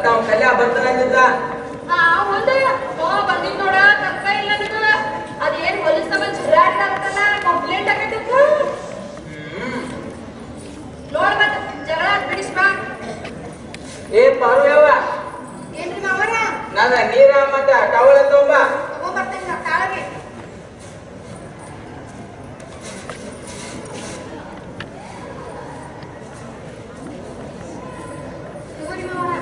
ಮತ್ತ ಅವ್ನ ಕಲ್ಯ ಬರ್ತಾನಿದ್ದ ಆ ಒಂದೇ ಓ ಬಂದಿದ್ ನೋಡ ತಕ್ಕ ಇಲ್ಲ ನಿನಗ ಅದೇನ್ ಹೊಲಸ್ ತಗೊಂಡ್ ಜಿರಾಡ್ಲಾಗ್ತಲ್ಲ ಕಂಪ್ಲೇಂಟ್ ಆಗೈತಿತ್ತು ನೋಡ್ ಮತ್ ಜಗಳ ಬಿಡಿಸ್ ಬಾ ಏ ಪಾರು ಯಾವ ಏನ್ರಿ ಮಾವರ ನನ್ನ ನೀರ ಮತ್ತ ಟವಲ ತೊಂಬ ತಗೊಂಬರ್ತೇನೆ ನಾ ತಾಳಗೆ ತಗೋರಿ ಮಾವರ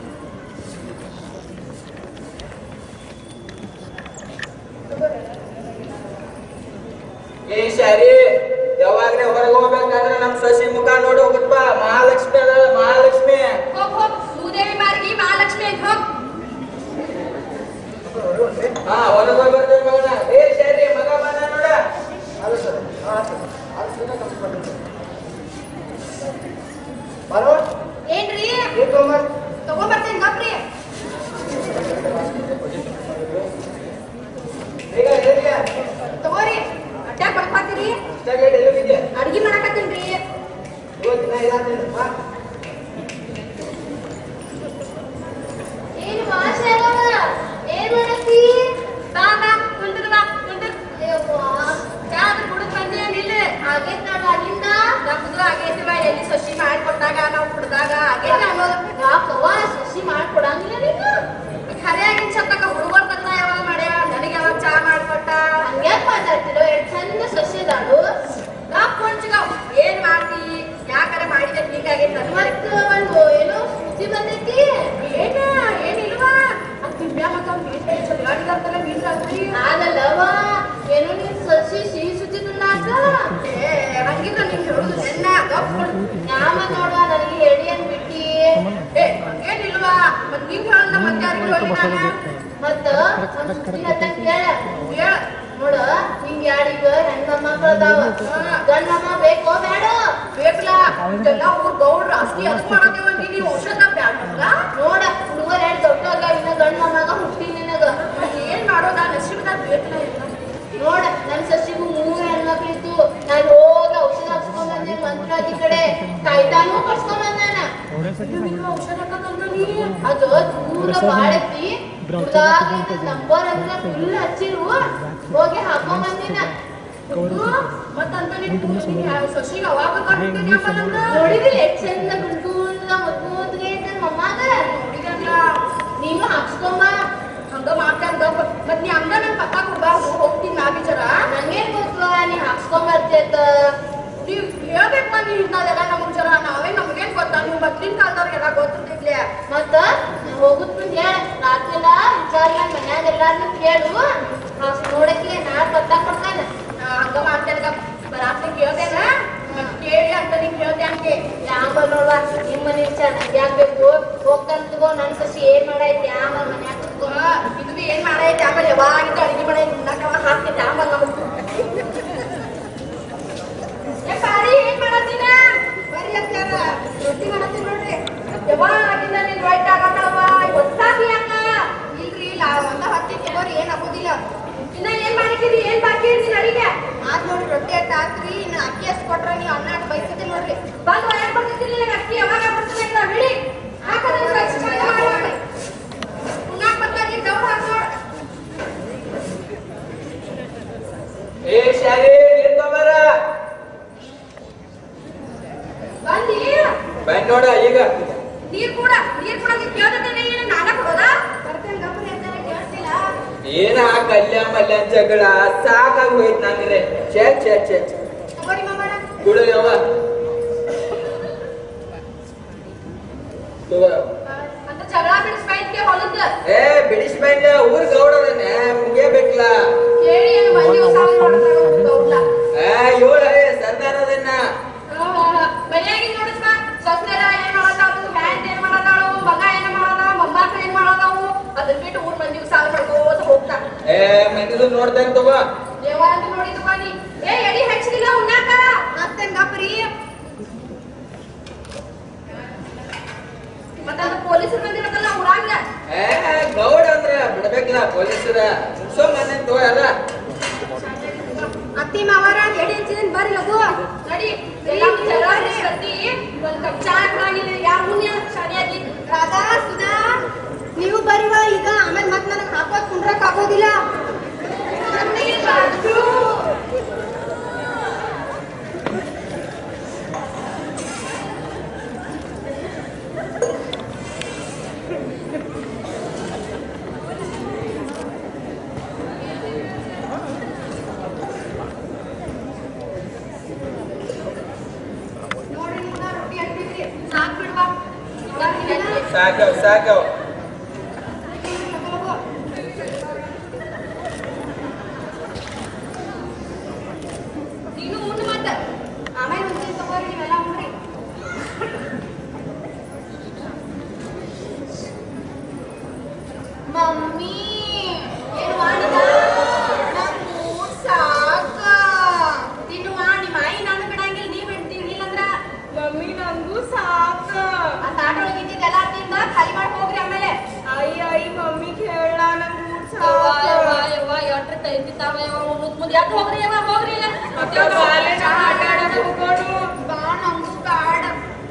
ಏ ಶಾರಿ ಯಾವಾಗ್ಲೇ ಹೊರಗೆ ಹೋಗ್ಬೇಕಂದ್ರೆ ನಮ್ ಸಸಿ ಮುಖ ನೋಡಿ ಹೋಗುತ್ತ ಮಹಾಲಕ್ಷ್ಮಿ ಅದ ಮಹಾಲಕ್ಷ್ಮಿ ಹೋಗ್ ಹೋಗ್ ಭೂದೇವಿ ಮಾರ್ಗಿ ಮಹಾಲಕ್ಷ್ಮಿ ಅಂತ ಹೋಗ್ ಹಾ ಹೊರಗೆ ಹೋಗಿ ಬರ್ತೇವೆ ಮಗನ ಏ ಶಾರಿ ಮಗ ಬಂದ ನೋಡ ಏನ್ರಿ ತಗೊಂಬರ್ತೇನೆ ಗಪ್ರಿ ಈಗ ಹೇಳಿ ತಗೋರಿ ಅಟ್ಯಾಕ್ ಬರ್ಪಾತೀರಿ ಇಷ್ಟಾಗಿ ಎಲ್ಲಿ ಹೋಗಿದ್ದೆ ಅಡ್ಗಿ ಮಾಡಕತ್ತೀನ್ರಿ ಇವತ್ತು ನಾ ಇದಾಗ್ತೇನೆ ಬಾ ಏನು ಭಾಷೆ ಏನ್ ಮಾಡತ್ತಿ ಬಾ ಬಾ ಕುಂದ್ರ ಬಾ ಕುಂದ್ರ ಯಾವ್ದು ಕುಡಿದ್ ಬಂದಿ ನಿಲ್ಲ ಆಗೇತ್ ನೋಡು ಅಲ್ಲಿಂದ ನಮ್ದು ಆಗೇತಿ ಬಾ ಎಲ್ಲಿ ಸಸಿ ಮಾಡ್ಕೊಟ್ಟಾಗ ನಾವು ಕುಡ್ದಾಗ ಆಗೇತಿ ಅನ್ನೋದು ಯಾಕವ್ವ ಸಸಿ ಮಾಡ್ಕೊಡಂಗಿಲ್ಲ ನೀನು ಖರೆ ಆಗಿನ ಚತ್ತಕ ಹುಡುಗರ್ ತಂದ ಯಾವಾಗ ಮಾಡ್ಯಾವ ನನಗೆ ಯಾವಾಗ ಚಾ ಮಾಡ್ಕೊಟ್ಟ ಹಂಗ್ಯಾಕ್ ಮಾತಾಡ್ತಿರೋ ಎಷ್ಟ್ ಚಂದ ಸಸಿ ಅದಾಳು ಕೊಂಚಗ ಏನ್ ಮಾಡ್ತಿ ಯಾಕರೆ ಮಾಡಿದ್ರೆ ಹೀಗಾಗೈತೆ ನನ್ ಮತ್ತ ಒಂದು ಏನೋ ಸುದ್ದಿ ಬಂದೈತಿ ಏನ ಏನಿಲ್ವಾ ಅದ್ ತಿಂಬ್ಯಾ ಮತ್ತ ಅವ್ನ್ ಮೀನ್ ಚಲ್ಗಾಡಿದಾರ್ತಲ್ಲ ಮೀನ್ ರಾತ್ರಿ ಆಗಲ್ಲವ ಏನೋ ನೀನ್ ಸಸಿ ಸಿಹಿ ಸುದ್ದಿ ತಿನ್ನಾಕ ಏ ಹಂಗಿದ್ರ ನೀನ್ ಹೇಳುದು ನೆನ್ನ ನಾಮ ನೋಡುವ ನನಗೆ ಹೇಳಿ ಅಂದ್ಬಿಟ್ಟಿ ಏ ಏನಿಲ್ವಾ ಮತ್ ನೀನ್ ಹೇಳಲ್ಲ ಮತ್ತೆ ಯಾರಿಗೂ ಹೇಳಿ ಮತ್ತ ಒಂದ್ ಸುದ್ದಿ ಹೇಳ್ತಂಗ್ ಕೇಳ ಹೇಳ ನೋಡ ನಿಂಗ್ ಯಾರಿಗ ಹೆಣ್ಣ ಮಕ್ಕಳದಾವ ಗಂಡ ಮಮ್ಮ ಬೇಕೋ ಬೇಡ ಬೇಕಲ್ಲ ಇದೆಲ್ಲ ಊರ್ ಗೌಡ್ರ ಆಸ್ತಿ ಅದಕ್ ಮಾಡದೇವ ನೀನ್ ಔಷಧ ಬ್ಯಾಡಲ್ಲ ನೋಡ ಹುಡುಗರ ಎರಡು ದೊಡ್ಡ ಇನ್ನ ಗಂಡ ಮಮ್ಮಗ ಹುಟ್ಟಿ ನಿನಗ ಏನ್ ಮಾಡೋದ ನಸೀಬದಾಗ ಬೇಕಲ್ಲ ಇಲ್ಲ ನೋಡ ನನ್ ಸಸಿಗೂ ಮೂರು ಹೆಣ್ಮಕ್ಳಿತ್ತು ನಾನು ಹೋಗಿ ಔಷಧ ಹಾಕ್ಸ್ಕೊಂಡ್ ಬಂದೆ ಮಂತ್ರಾದಿ ಕಡೆ ಕಾಯ್ತಾನು ಕಟ್ಸ್ಕೊಂಡ್ ಬಂದಾನ ಔಷಧ ಅದು ದೂರ ಬಾಳೈತಿ ನಂಬರ್ ಅಂದ್ರೆ ಫುಲ್ ಹಚ್ಚಿರು ಹೋಗಿ ಹಾಕೊಂಡ್ ಬಂದಿನ ಮತ್ತಂತ ಸಸಿಗೆ ಅವಾಗ ನೋಡಿದಿಲ್ಲ ಎಷ್ಟ್ ಚಂದ ಗುಂಟೂಲ್ಲ ಮುದ್ಮೂದ್ಗೆ ನನ್ ಮಮ್ಮಾಗ ನೋಡಿದಲ್ಲ ನೀನು ಹಾಕ್ಸ್ಕೊಂಬ ಹಂಗ ಮಾಡ್ಕೊಂಡ ಮತ್ ನೀ ಹಂಗ ನನ್ ಪಕ್ಕ ಕೊಡ್ಬಾರ್ದು ಹೋಗ್ತೀನಿ ನಾ ಬಿಚಾರ ನಂಗೇನ್ ಗೊತ್ತು ನೀ ಹಾಕ್ಸ್ಕೊಂಡ್ ಬರ್ತೇತ ನೀವ್ ಹೇಳ್ಬೇಕು ನೀವ್ ಇಂಥದೆಲ್ಲ ನಮಗ್ ಜರ ನಾವೇ ನಮ್ಗೇನ್ ಗೊತ್ತಾ ನೀವು ಮೊದ್ಲಿನ ಕಾಲದವ್ರಿಗೆಲ್ಲ ಗೊತ್ತಿರ್ತಿದ್ಲೆ ಮತ್ತ ಹೋಗುದ್ ಮುಂದ್ ಹೇಳ ರಾತ್ರಿ ಎಲ್ಲ ವಿಚಾರ ನನ್ ಮನ್ಯಾಗ ಎಲ್ಲಾರ್ನು ಕೇಳು ಹಾಸ್ ನೋಡಕ್ಕೆ ನಾ ಪತ್ತ ಕೊಡ್ತಾನೆ ಹಂಗ ಮಾಡ್ತೇನೆ ರಾತ್ರಿ ಕೇಳ್ತೇನ ಮತ್ತ್ ಕೇಳಿ ಅಂತ ನೀವ್ ಕೇಳ್ತೆ ಅಂತೆ ಯಾವ ನೋಡ್ವಾ ನಿಮ್ ಮನೆ ವಿಚಾರ ನಂಗೆ ಯಾಕ್ ಬೇಕು ಹೋಗ್ತಾನ ತಗೋ ನನ್ ಸಸಿ ಏನ್ ಮಾಡೈತಿ ಆಮೇಲೆ ಮನ್ಯಾಗ ಕುತ್ಕೋ ಇದು ಬಿ ಏನ್ ಮಾಡೈತಿ ಆಮೇಲೆ ಯಾವಾಗಿಂದ ಅಡಿಗೆ ಮಾಡೈತಿ ಉಣ್ಣಾಕ ಹಾಕ್ತೈತಿ ಆಮೇಲೆ ನಮ್ಗೆ ಏ ಪಾರಿ ಏನ್ ಮಾಡತ್ತೀನ ಬರ್ರಿ ಅತ್ಯಾರ ರೊಟ್ಟಿ ಮಾಡತ್ತೀನಿ ನೋಡ್ರಿ ಯಾವಾಗಿಂದ ನೀನ್ ರೈಟ್ ಆಗತ್ತವ ಗೊತ್ತಾಗಿ ಯಾಕ ಇಲ್ರಿ ಇಲ್ಲ ಒಂದ ಹತ್ತಿ ತಗೋರಿ ಏನ್ ಆಗೋದಿಲ್ಲ ಇನ್ನ ಏನ್ ಮಾಡಿದ್ದೀರಿ ಏನ್ ಬಾಕಿ ಇರ್ತೀನಿ ಅಡಿಗೆ ಆದ್ ನೋಡಿ ರೊಟ್ಟಿ ಅಟ್ಟ ಆತ್ರಿ ಇನ್ನ ಅಕ್ಕಿ ಅಷ್ಟ್ ಕೊಟ್ರ ನೀವು ಅನ್ನ ಅಟ್ ಬೈಸತ್ತಿ ನೋಡ್ರಿ ಬಂದ್ ಯಾಕೆ ಬರ್ತಿದ್ದಿಲ್ಲ ನನಗೆ ಅಕ್ಕಿ ಯಾವಾಗ ಬರ್ತದೆ ಅಂತ ಹೇಳಿ ಹಾಕದ ಉಣ್ಣಾಕ್ ಬರ್ತಾರಿ ದೌಡ್ ಹಾಕ್ ನೋಡ್ ಏ ಶಾರಿ ನೀರ್ ತೊಂಬಾರ ಬಂದಿ ಬಂದ್ ನೋಡ ಈಗ ನೀರ್ ಕೂಡ ನೀರ್ ಕೂಡ ಕೇಳ್ದನೆ ಇಲ್ಲ ನಾನ ಕೊಡೋದಾ ಬರ್ತೇನೆ ಗಪ್ಪನೆ ಅಂತಾನೆ ಕೇಳ್ತಿಲ್ಲ ಏನ ಆ ಕಲ್ಯ ಮಲ್ಯ ಜಗಳ ಸಾಕಾಗಿ ಹೋಯ್ತು ನಂಗ್ರೆ ಛೇ ಛೇ ಛೇ ಛೇ. ತಗೋರಿ ಮಾಮಣ್ಣ ಕುಡು ಯವ್ವ ತಗೋ. ಅಂತ ಜಗಳ ಬಿಡಿಸ್ಬೈದ್ಕೆ ಹೊಲದ ಏ ಬಿಡಿಸ್ ಬಂದ ಊರ್ ಗೌಡರನ್ನೇ ಮುಗಿಯಬೇಕಲ್ಲ ಕೇಳಿ ಏನು ಮಂದಿ ಉಸಾವಿ ಮಾಡ್ತಾರೋ ಗೌಡ್ಲ ಏ ಇವಳ ಸರ್ದಾರದನ್ನ ಮನ್ಯಾಗಿನ್ ನೋಡಿಸ್ಮ ಸಸ್ನೆಲ್ಲ ಏನ್ ಮಾಡತಾವು ಹ್ಯಾಂಡ್ ಏನ್ ಮಾಡತಾಳು ಮಗ ಏನ್ ಮಾಡದ ಮೊಮ್ಮಕ್ಳು ಏನ್ ಮಾಡತಾವು ಅದನ್ ಬಿಟ್ಟು ಊರ್ ಮಂದಿ ಉಸಾವಿ ಮಾಡ್ಕೋತ ಹೋಗ್ತಾ ಏ ಮಂದಿದು ನೋಡ್ತೇನೆ ತಗೋ ದೇವ ಅಂತ ನೋಡಿದ್ವ ನೀ ಏ ಎಡಿ ಹಚ್ಚಿದಿಲ್ಲ ಉಣ್ಣಾಕ ಮತ್ತೇನ್ ಗಪ್ರಿ ಮತ್ತ ಪೊಲೀಸರು ಬಂದಿರತ್ತಲ್ಲ ಊರಾಗ ಏ ಗೌಡ ಅಂದ್ರ ಬಿಡ್ಬೇಕಲ್ಲ ಪೊಲೀಸರ ಮುಗ್ಸೋ ಮಂದಿ ತಗೋ ಎಲ್ಲ ಅತ್ತ ಅತ್ತಿ ಮಾವಾರ ಎಡಿ ಹಂಚಿದನ್ ಬರ್ರಿ ಲಗು ನಡಿ ಎಲ್ಲ ಜಗಳ ಸರ್ದಿ ಒಂದ್ ಕಪ್ ಚಾ ಕೊಡಂಗಿಲ್ಲ ಯಾರು ಮುನ್ಯ ಸರಿಯಾಗಿ ರಾಧಾ ಸುಧಾ ನೀವು ಬರಿವ ಈಗ ಆಮೇಲೆ ಮತ್ ನನಗೆ ಹಾಕೋದ್ ಕುಂಡ್ರಕ್ ಆಗೋದಿಲ್ಲ ನಮ್ಗೆ ರಾಜು. ನೋಡ್ರಿ ನಿಮ್ನ ರೊಟ್ಟಿ ಅಂಟಿದ್ರಿ ಸಾಕ್ ಬಿಡ್ವಾ ಸಾಕವ್ ಸಾಕವ್ ನೀನು ಉಂಡು ಮತ್ತ ಆಮೇಲೆ ಮುಂಚೆ ತಗೋರಿ ನೀವೆಲ್ಲ ಉಣ್ರಿ ಮಮ್ಮಿ ಏನು ಮಾಡಿದ ನಂಗ್ ಮೂಡ್ ಸಾಕ ತಿನ್ನುವ ನಿಮ್ಮ ಆಯಿ ನಾನು ಬಿಡಂಗಿಲ್ಲ ನೀವ್ ಬಿಡ್ತೀವಿ ಇಲ್ಲಂದ್ರ ಮಮ್ಮಿ ನಂಗೂ ಸಾಕ ಆ ತಾಟ ಒಳಗಿದ್ದಿದ್ದೆಲ್ಲ ತಿಂದ ಖಾಲಿ ಮಾಡಿ ಹೋಗ್ರಿ ಆಮೇಲೆ ಅಯ್ಯ ಅಯ್ಯ ಮಮ್ಮಿ ಕೇಳ ನಂಗೂ ಯವ್ವ ಯವ್ವ ಸಾಕ ಯವ್ವ ಎಟ್ರ ತೈತಿತ್ತಾವ ಯವ್ವ ಮುದ್ ಮುದ್ ಎಟ್ ಹೋಗ್ರಿ ಯವ್ವ ಹೋಗ್ರಿ ಇಲ್ಲ ಅಕ್ಕ ಬಾಲೆನ ಆಟ ಆಡಕ್ ಹೋಗೋಣ ಬಾ ನಮ್ಗೂ ಬ್ಯಾಡ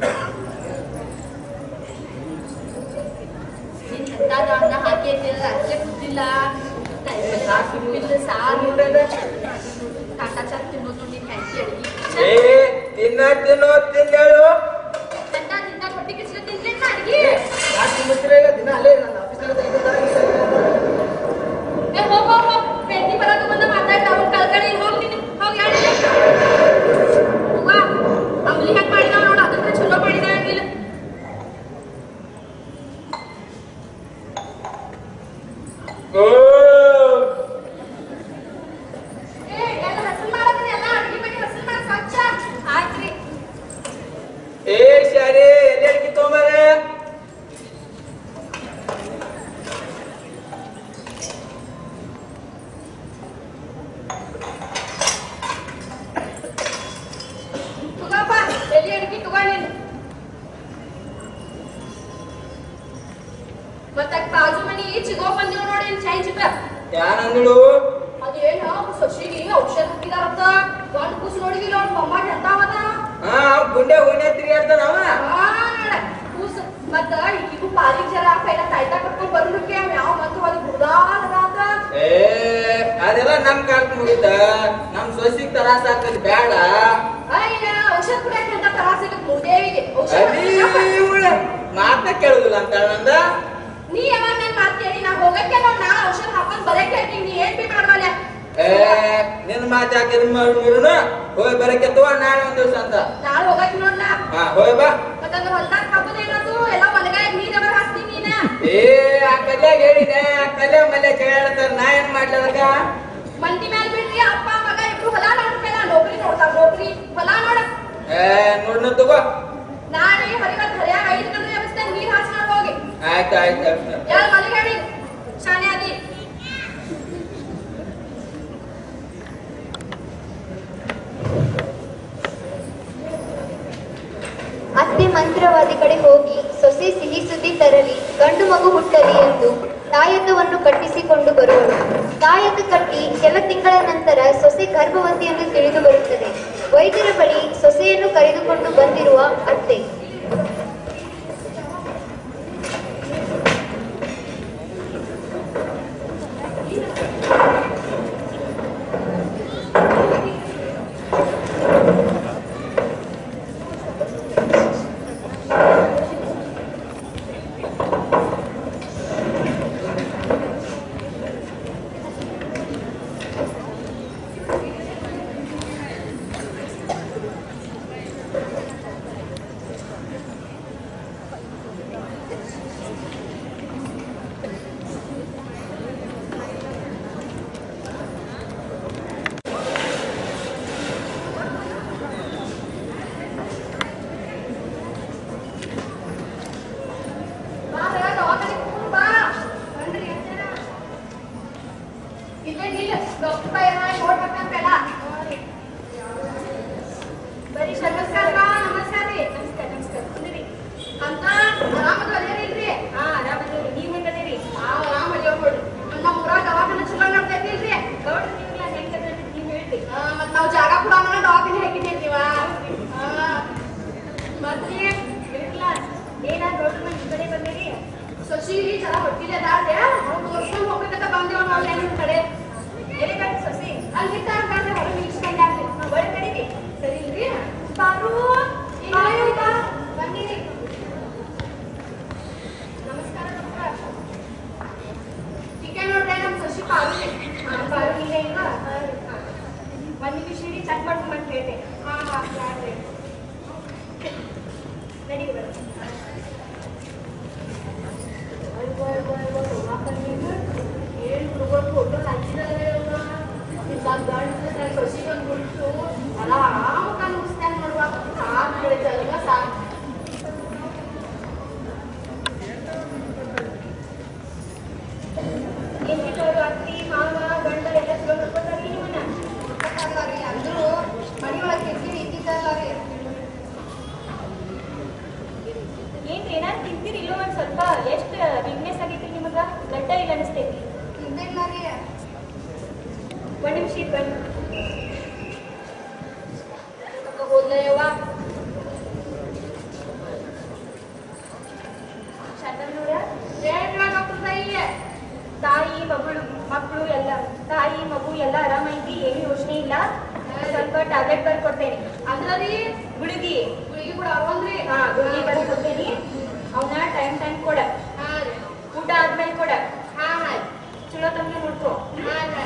ನೀನ್ ಎಂತಾದ ಅನ್ನ ಹಾಕಿ ಐತಿಲ್ಲ ಅಲ್ಲೇ ಕುದ್ದಿಲ್ಲ ಬಿಲ್ಲು ಸಾರು ಕಾಟ ಚಂದ ತಿನ್ನೋದು ನೀನ್ ಹೆಂಡತಿ ಅಡಿಗೆ ಏ ತಿನ್ನ ತಿನ್ನೋ ತಿಂದೇಳು ಎಂತ ತಿಂತ ಹೊಟ್ಟಿ ಕಿಸ್ಲ ತಿನ್ಲೇನ ಅಡಿಗೆ ದಿನ ಅಲ್ಲೇ ನನ್ನ ಆಫೀಸ್ನಾಗ ಏ ಹೋಗ್ ಹೋಗ್ ಹೋಗ್ ಹೆಂಡತಿ ಬರೋದು ಬಂದ ಮಾತಾಡ್ತಾ ಅವ್ನ್ ಕಲ್ಕಳಿ ಹೋಗ್ ನೀನು ಹೋಗ್ ಹೇಳಿಲ್ಲ ಅವ್ವ ಅಂಬ್ಲಿ ಹೆಂಗ್ ಮಾಡಿದ ನೋಡು ಅದನ್ನ ಚಲೋ ಮಾಡಿದ ಹಂಗಿಲ್ಲ ಓ ಏ ಎಲ್ಲ ಹಸನ್ ಮಾಡದ್ರಿ ಎಲ್ಲ ಅಡಿಗೆ ಮನೆ ಹಸನ್ ಮಾಡಿ ಸ್ವಚ್ಛ ಆಯ್ತ್ರಿ ಏ ಶಾರಿ ಎಲ್ಲಿ ಅಡ್ಕಿ ತೊಗೊಂಬಾರೆ ತಗೋಪ್ಪ ಎಲ್ಲಿ ಅಡಿಗೆ ತಗೊಂಡಿಲ್ಲ ಮತ್ತ ಬಾಜು ಮನಿ ಚಿಗೋ ಬಂದಿವ್ ನೋಡಿ ಇಲ್ಲಿ ಚೈ ಚಿತ್ರ ಯಾನ್ ಅಂದಳು ಅದೇನ ಸೊಸಿಗೆ ಔಷಧ ಹಾಕಿದಾರಂತ ಒಂದ್ ಕೂಸು ನೋಡಿದಿಲ್ಲ ಅವ್ನ ಮೊಮ್ಮ ಎಂತಾವದ ಹಾ ಅವ್ ಗುಂಡೆ ಓಣೆ ತಿರುಗಾಡ್ತಾನ ಅವ ಕೂಸು ಮತ್ತ ಈಗಿಗೂ ಪಾಲಿಗೆ ಜರ ಪೈಲ ತಾಯ್ತಾ ಕಟ್ಕೊಂಡ್ ಬರ್ಲಿಕ್ಕೆ ಅವ್ ಯಾವ ಮತ್ತು ಅದು ಬುಡಾದ ಏ ಅದೆಲ್ಲ ನಮ್ ಕಾಲಕ್ಕೆ ಮುಗಿತ ನಮ್ ಸೊಸಿಗ್ ತ್ರಾಸ ಆಗ್ತದೆ ಬೇಡ ಅಯ್ಯ ಔಷಧ ಕುಡಿಯಕ್ಕೆ ಅಂತ ತ್ರಾಸ ಮುದೇವಿಗೆ ಔಷಧ ಅದೇ ಮಾತ ಕೇಳುದಿಲ್ಲ ಅಂತ ನಂದ ನೀ ಯಾವಾಗ ನನ್ ಮಾತು ಕೇಳಿ ನಾ ಹೋಗಕ್ಕೆ ನಾವ್ ನಾ ಔಷಧ ಹಾಕೊಂಡ್ ಬರಕ್ಕೆ ಹೇಳ್ತೀನಿ ನೀ ಏನ್ ಬಿ ಮಾಡ್ವಲ್ಲ ಏ ನಿನ್ ಮಾತು ಯಾಕೆ ಮಾಡಿರುನು ಹೋಗಿ ಬರಕ್ಕೆ ತಗೋ ನಾಳೆ ಒಂದ್ ದಿವ್ಸ ಅಂತ ನಾಳೆ ಹೋಗಕ್ಕೆ ನೋಡ್ಲ ಹಾ ಹೋಗಿ ಬಾ ಮತ್ತಂದ ಹೊಲ್ದಾಗ ಹಬ್ಬದ ಏನದು ಎಲ್ಲ ಹೊಲಗಾಯ ನೀರ್ ಎವರ್ ಹಾಕ್ತೀನಿ ನೀನ ಏ ಆ ಕಲ್ಯಾಗ ಹೇಳಿದೆ ಆ ಕಲ್ಯಾಗ ಮಲ್ಯ ಕೇಳ್ತಾರ ನಾ ಏನ್ ಮಾಡ್ಲಿ ಅದಕ್ಕ ಮಂದಿ ಮೇಲೆ ಬಿಡ್ರಿ ಅಪ್ಪ ಮಗ ಇಬ್ರು ಹೊಲ ನೋಡ್ಬೇಕ ನೌಕರಿ ನೋಡ್ತಾರ ನೌಕರಿ ಹೊಲ ನೋಡ ಏ ನೋಡ್ನ ತಗೋ ನಾಳೆ ಹರಿವತ್ ಹರಿಯಾಗ ಐದು ಗಂಟೆ ವ್ಯವಸ್ಥೆ ನೀರ್ ಹಾಕ್ಸಿ ನಾವ್ ಹೋಗಿ ಆಯ್ತು ಆಯ್ತು ಆಯ್ತು ಯಾರು ಮನೆಗೆ ಹೇಳಿ ಶಾನೆ ಅದಿ ಅತ್ತೆ ಮಂತ್ರವಾದಿ ಕಡೆ ಹೋಗಿ ಸೊಸೆ ಸಿಹಿ ಸುದ್ದಿ ತರಲಿ ಗಂಡು ಮಗು ಹುಟ್ಟಲಿ ಎಂದು ತಾಯತವನ್ನು ಕಟ್ಟಿಸಿಕೊಂಡು ಬರುವಳು ತಾಯತ ಕಟ್ಟಿ ಕೆಲ ತಿಂಗಳ ನಂತರ ಸೊಸೆ ಗರ್ಭವತಿಯನ್ನು ತಿಳಿದು ಬರುತ್ತದೆ ವೈದ್ಯರ ಬಳಿ ಸೊಸೆಯನ್ನು ಕರೆದುಕೊಂಡು ಬಂದಿರುವ ಅತ್ತೆ ಬಾ ಬಾ, ದವಾಖಾನೆ ಕೂತ್ಕೊಂಡ್ ಬಾ ಬನ್ರಿ ಅಂತಾರ. ಇಲ್ಲೇ ನಿಲ್ಲು, ಡಾಕ್ಟರ್ ಬಾಯ್ ಹಾಯ್ ನೋಡ್ಬೇಕಂತೆಲ್ಲ. ಬರೀ ನಮಸ್ಕಾರ ಬಾ, ನಮಸ್ಕಾರ ರೀ. ನಮಸ್ಕಾರ, ನಮಸ್ಕಾರ. ಕುಂದ್ರಿ. ಅಂತ ಆರಾಮದ ಅದೇನಿಲ್ರಿ? ಹಾ, ಆರಾಮದೇವ್ರಿ. ನೀವ್ ಹೆಂಗದೀರಿ? ಹಾ, ಆರಾಮ್ ಅದೇವ್ ನೋಡ್ರಿ. ಮತ್ತ್ ನಮ್ ಊರಾಗ್ ದವಾಖಾನೆ ಚಲೋ ನಡ್ದೈತಿಲ್ರಿ? ಗೌಡ್ರು ನೀವೆಲ್ಲ ಹೆಂಗದೀರಿ? ನೀವ್ ಹೇಳ್ರಿ. ಹಾ, ಮತ್ತ್ ಪಾರು ಹಾ, ಪಾರು ನೀವೇ ಇಲ್ವಾ ಹಾ. ಒಂದ್ ನಿಮಿಷ ಇರಿ ಚೆಕ್ ಮಾಡ್ಕೊಂಬಂದು ಹೇಳ್ತೆ ಹಾ ಹಾ ಯಾರ್ರಿ ನಡೀರಿ ಬರ ಏನ್ ಹುಡುಗರು ಫೋಟೋ ಹಚ್ಚಿದಾರೆ ಸೊಸಿ ಬಂದ್ಬಿಟ್ಟು ಅಲ್ಲ ಆರಾಮ ಮುಗಿಸ್ತಾನೆ ನೋಡುವ ಸಾಕು ಹೇಳಿದಲ್ವ ಸಾಕು ಎಂಟಿನವರು ಅತ್ತಿ ಮಾವ ಗಂಡ ಎಲ್ಲ ಚಲೋ ನೋಡ್ಕೊತಾರಿ ನಿಮ್ಮನ್ನ ಅಂದ್ರು ಮನಿ ಒಳಗೆ ಕಿರಿಕಿರಿ ಇದ್ದಿದ್ದಲ್ಲ ರೀ ಏನ್ರಿ ಏನಾರು ತಿಂತೀರಿ ಇಲ್ಲೋ ಒಂದ್ ಸ್ವಲ್ಪ ಎಷ್ಟು ವೀಕ್ನೆಸ್ ಆಗೈತಿ ನಿಮಗ ಗಡ್ಡ ಇಲ್ಲ ಅನಿಸ್ತೈತಿ ತಿಂದಿಲ್ಲ ರೀ ಒಂದ್ ನಿಮಿಷ ಇದ್ ಬನ್ನಿ ಹೋದ್ಲಯ್ಯವ್ವ ಶತನೂರ ಹೇಳ್ಲ ಡಾಕ್ಟರ್ ತಾಯಿ ತಾಯಿ ಮಗಳು ಮಕ್ಕಳು ಎಲ್ಲ ತಾಯಿ ಮಗು ಎಲ್ಲ ಆರಾಮೈತಿ ಏನು ಯೋಚನೆ ಇಲ್ಲ ಸ್ವಲ್ಪ ಟ್ಯಾಬ್ಲೆಟ್ ಬರ್ಕೊಡ್ತೇನೆ ಅಂದ್ರಿ ಗುಳಿಗಿ ಗುಳಿಗಿ ಕೂಡ ಅವನ್ರಿ ಹಾ ಗುಳಿಗಿ ಬರ್ಕೊಡ್ತೇನೆ ಅವನ್ನ ಟೈಮ್ ಟೈಮ್ ಕೊಡ ಹಾ ರೀ ಊಟ ಆದ್ಮೇಲೆ ಕೊಡ ಹಾ ಹಾ ಚಲೋ ತಮ್ಗೆ ನೋಡ್ಕೋ ಹಾ ಹಾ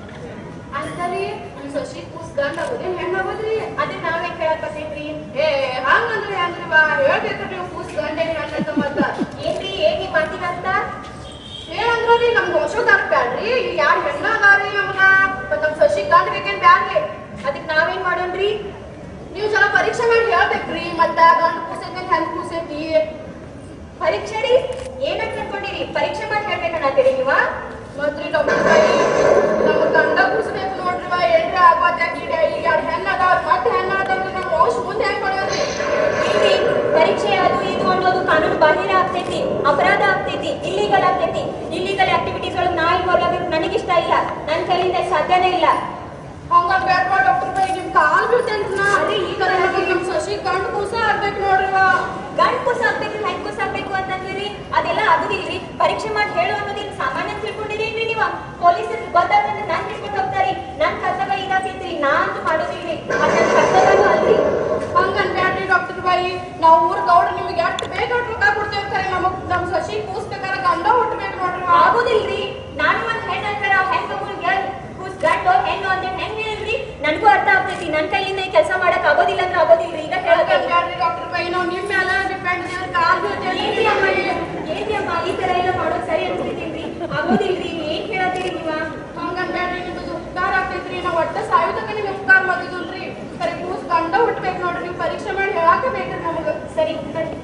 ಅಂತರಿ ನಿಮ್ ಸೊಸಿ ಕೂಸ್ ಗಂಡ ಆಗೋದೇ ಹೆಣ್ಣು ಆಗೋದ್ರಿ ಅದೇ ನಾವೇ ಕೇಳಕತ್ತೈತ್ರಿ ಏ ಹಂಗಂದ್ರೆ ಹೆಂಗ್ರಿ ಬಾ ಹೇಳ್ಬೇಕ್ರಿ ನೀವು ಕೂಸ್ ಗಂಡ ಹೆಣ್ಣಂತ ಮತ್ತ ಏನ್ರಿ ಏನ್ ನಿಮ್ ಮಾತಿನ ಅರ್ಥ ಏನಂದ್ರಿ ನಮ್ಗೆ ಹೊಸದಾರ ಬ್ಯಾಡ್ರಿ ಈಗ ಯಾರು ಹೆಣ್ಣ ಅದಾರಿ ನಮ್ಗ ಮತ್ತ ನಮ್ ಸೊಸಿ ಗಂಡ ಬೇಕೇನ್ ಬ್ಯಾಡ್ರಿ ಅದಕ್ ನಾವೇನ್ ಮಾಡೋಣ್ರಿ ನೀವು ಜನ ಪರೀಕ್ಷೆ ಮಾಡಿ ಹೇಳ್ಬೇಕ್ರಿ ಮತ್ತ ಗಂಡ ಕೂಸೈತಿ ಹೆಣ್ ಕೂಸೈತಿ ಪರೀಕ್ಷೆ ರೀ ಏನಂತ ಅನ್ಕೊಂಡಿರಿ ಪರೀಕ್ಷೆ ಮಾಡಿ ಹೇಳ್ಬೇಕನ್ನತ್ತೀರಿ ನೀವ ಮತ್ರಿ ಡಾಕ್ಟರ್ ತಾಯಿ ನಮ್ಮ ಗಂಡ ಕೂಸ್ಬೇಕು ನೋಡ್ರಿ ಬಾ ಏನ್ರಿ ಆಗೋದ್ಯಾಗಿಡೆ ಈಗ ಎರಡು ಹೆಣ್ಣು ಅದಾವ ಮತ್ತೆ ಹೆಣ್ಣು ಅದಾವ್ರಿ ನಮ್ಮ ವಂಶ ಮುಂದೆ ಹೆಂಗ್ ಪಡೆಯೋದ್ರಿ ಇಲ್ರಿ ಪರೀಕ್ಷೆ ಅದು ಇದು ಅನ್ನೋದು ಕಾನೂನು ಬಾಹಿರ ಆಗ್ತೈತಿ ಅಪರಾಧ ಆಗ್ತೈತಿ ಇಲ್ಲಿಗಲ್ ಆಗ್ತೈತಿ ಇಲ್ಲಿಗಲ್ ಆಕ್ಟಿವಿಟೀಸ್ ಒಳಗೆ ನಾ ಇನ್ವಾಲ್ವ್ ನನಗಿಷ್ಟ ಇಲ್ಲ ನನ್ನ ಕೈಯಿಂದ ಸಾಧ್ಯನೇ ಇಲ್ಲ ಹಂಗ ಬೇಡ್ವಾ ಡಾಕ್ಟರ್ ತಾಯಿ ನಿಮ್ ಕಾಲ್ ಬೀಳ್ತೇನ್ರಿ ನಾ ಅದೇ ಈ ತರ ನಮ್ ಸಸಿ ಗಂಡ ಕೂಸ ಆಗ್ಬೇಕು ನೋಡ್ರಿ ಬಾ ಗಂಡ್ ಕೂಸ ಆಗ್ಬೇಕು ಹೆಣ್ ಕೂಸ ಆಗ್ಬೇಕು ಅಂತಂದ್ರಿ ಅದೆಲ್ಲ ಆಗುದಿಲ್ರಿ ಪರೀಕ್ಷೆ ಮಾಡಿ ಹೇಳು ಅನ್ನೋದಿನ್ ಸಾಮಾನ್ಯ ತಿಳ್ಕೊಂಡಿರೇನ್ರಿ ನೀವು ಪೊಲೀಸರಿಗೆ ಗೊತ್ತಾದ್ರೆ ನಾನ್ ಹಿಡ್ಕೊಂಡು ಹೋಗ್ತಾರಿ ನನ್ ಕರ್ತವ್ಯ ಇದಾಗ್ತೈತ್ರಿ ನಾ ಅಂತೂ ಮಾಡೋದಿಲ್ರಿ ಅದ್ ನನ್ ಕರ್ತವ್ಯನೂ ಅಲ್ರಿ ಹಂಗನ್ ಬ್ಯಾಡ್ರಿ ಡಾಕ್ಟರ್ ಬಾಯಿ ನಾವು ಊರ್ ಗೌಡ್ರ ನಿಮ್ಗೆ ಎಷ್ಟು ಬೇಕಾದ್ ರೊಕ್ಕ ಕೊಡ್ತೇವೆ ಖರೆ ನಮಗ್ ನಮ್ ಸಸಿ ಕೂಸ್ಬೇಕಾರ ಗಂಡ ಹುಟ್ಟಬೇಕು ನೋಡ್ರಿ ಬಾ. ಆಗುದಿಲ್ರಿ ನಾನು ಒಂದ್ ಹೆಣ್ಣು ಅಂತಾರ ಹೆಂಗ್ ಮಗುಳ್ಗೆ ಕೂಸ್ ಗಂಡು ಹೆಣ್ಣು ಅಂತ ಹೆಂಗ್ ಹೇಳಿದ್ರಿ ನನ್ಗೂ ಅರ್ಥ ಆಗ್ತೈತಿ ನನ್ ಕೈಯಿಂದ ಈ ಕೆಲಸ ಮಾಡಕ್ ಆಗೋದಿಲ್ಲ ಅಂದ್ರೆ ಆಗೋದಿಲ್ರಿ ಈಗ ಹಂಗನ್ ಹೇಳಕ್ಕೆ ಬ್ಯಾಡ್ರಿ ಡಾಕ್ಟರ್ ಬಾಯಿ ನಾವು ನಿಮ್ ಮೇಲೆ ಡಿಪೆಂಡ್ ದೇವ್ರ ಕಾಲ್ ಏನ್ರಿ ಅಮ್ಮ ಬೀಳ್ತೇವೆ ಇದು? ಏನ್ರಿ ಅಮ್ಮ ಈ ತರ ಎಲ್ಲ ಮಾಡೋದ್ ಸರಿ ಅನ್ಸ್ತಿದ್ದೀನ್ರಿ ಆಗೋದಿಲ್ರಿ ಏನ್ ಹೇಳತ್ತೀರಿ ನೀವ ಹಂಗನ್ ಬ್ಯಾಡ್ರಿ ನಿಮ್ದು ಉಪಕಾರ ಆಗ್ತೈತ್ರಿ ನಾವ್ ಒಟ್ಟ ಸಾಯುತಕ ನಿಮ್ ಉಪಕಾರ ಮಾಡಿದ್ರಿ ಖರೆ ಕೂಸ್ ಗಂಡ ಹುಟ್ಬೇಕು ನೋಡ್ರಿ ನೀವು ಪರೀಕ್ಷೆ ಮಾಡಿ ಹೇಳಾಕ ಬೇಕ್ರಿ ನಮಗ ಸರಿ ಬರ್ರಿ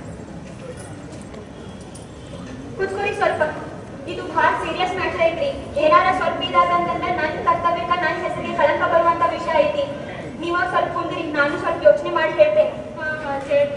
ಕುತ್ಕೋರಿ ಸ್ವಲ್ಪ ಇದು ಬಹಳ ಸೀರಿಯಸ್ ಮ್ಯಾಟರ್ ಐತ್ರಿ ಏನಾರ ಸ್ವಲ್ಪ ಇದಾದಂತಂದ್ರೆ ನನ್ ಕರ್ತವ್ಯಕ್ಕ ನನ್ ಹೆಸರಿಗೆ ಕಳಂಕ ಬರುವಂತ ವಿಷಯ ಐತಿ ನೀವ ಸ್ವಲ್ಪ ಕುಂದ್ರಿ ನಾನು ಸ್ವಲ್ಪ ಯೋಚನೆ ಮಾಡಿ ಹೇಳ್ತೇನೆ ಹಾ ಹಾ ಹೇಳಿ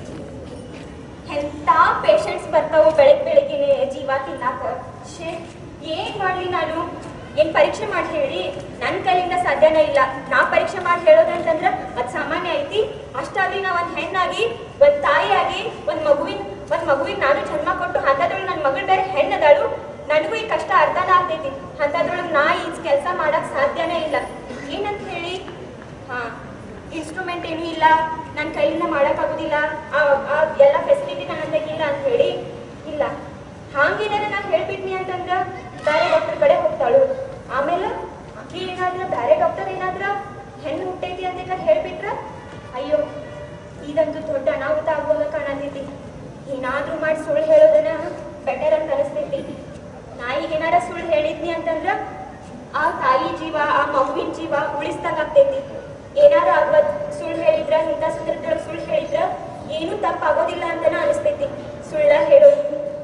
ಎಂತ ಪೇಷಂಟ್ಸ್ ಬರ್ತಾವು ಬೆಳಗ್ ಬೆಳಗ್ಗೆನೆ ಜೀವ ತಿನ್ನಾಕ ಶೇ ಏನ್ ಮಾಡ್ಲಿ ನಾನು ಏನ್ ಪರೀಕ್ಷೆ ಮಾಡಿ ಹೇಳಿ ನನ್ ಕೈಯಿಂದ ಸಾಧ್ಯನೇ ಇಲ್ಲ ನಾ ಪರೀಕ್ಷೆ ಮಾಡಿ ಹೇಳೋದಂತಂದ್ರ ಅದ್ ಸಾಮಾನ್ಯ ಐತಿ ಅಷ್ಟಾಗ್ಲಿ ನಾ ಒಂದ್ ಹೆಣ್ಣಾಗಿ ಒಂದ್ ತಾಯಿಯಾಗಿ ಒಂದ್ ಮಗುವಿನ ಒಂದ್ ಮಗುವಿಗೆ ನಾನು ಜನ್ಮ ಕೊಟ್ಟು ಅಂತದ್ರೊಳಗೆ ನನ್ ಮಗಳು ಬೇರೆ ಹೆಣ್ಣದಾಳು ನನಗೂ ಈ ಕಷ್ಟ ಅರ್ಥನ ಆಗ್ತೈತಿ ಅಂತದ್ರೊಳಗೆ ನಾ ಈ ಕೆಲಸ ಮಾಡಕ್ ಸಾಧ್ಯನೇ ಇಲ್ಲ ಏನಂತ ಹೇಳಿ ಹಾ ಇನ್ಸ್ಟ್ರೂಮೆಂಟ್ ಏನೂ ಇಲ್ಲ ನನ್ನ ಕೈಯಿಂದ ಮಾಡೋಕ್ಕಾಗೋದಿಲ್ಲ ಆ ಆ ಎಲ್ಲ ಫೆಸಿಲಿಟಿ ನನ್ನ ಇಲ್ಲ ಅಂತ ಹೇಳಿ ಇಲ್ಲ ಹಾಗೇನಾರ ನಾನು ಹೇಳ್ಬಿಟ್ನಿ ಅಂತಂದ್ರ ಬೇರೆ ಡಾಕ್ಟರ್ ಕಡೆ ಹೋಗ್ತಾಳು ಆಮೇಲೆ ಆಕಿ ಏನಾದ್ರ ಬೇರೆ ಡಾಕ್ಟರ್ ಏನಾದ್ರ ಹೆಣ್ಣು ಹುಟ್ಟೈತಿ ಅಂತ ಹೇಳ್ಬಿಟ್ರ ಅಯ್ಯೋ ಇದಂತೂ ದೊಡ್ಡ ಅನಾಹುತ ಆಗುವಾಗ ಕಾಣತೈತಿ ಏನಾದ್ರೂ ಮಾಡಿ ಸುಳ್ಳು ಹೇಳೋದನ್ನ ಬೆಟರ್ ಅಂತ ಅನಿಸ್ತೈತಿ ನಾ ಈಗ ಏನಾರ ಸುಳ್ಳು ಹೇಳಿದ್ನಿ ಅಂತಂದ್ರ ಆ ತಾಯಿ ಜೀವ ಆ ಮಗುವಿನ ಜೀವ ಉಳಿಸ್ದಂಗ ಆಗ್ತೈತಿ ಏನಾರ ಆಗ್ವತ್ ಸುಳ್ಳು ಹೇಳಿದ್ರ ಇಂಥ ಸಂದರ್ಭದೊಳಗೆ ಸುಳ್ಳು ಹೇಳಿದ್ರ ಏನೂ ತಪ್ಪಾಗೋದಿಲ್ಲ ಅಂತನ ಅನಿಸ್ತೈತಿ ಸುಳ್ಳ ಹೇಳೋದು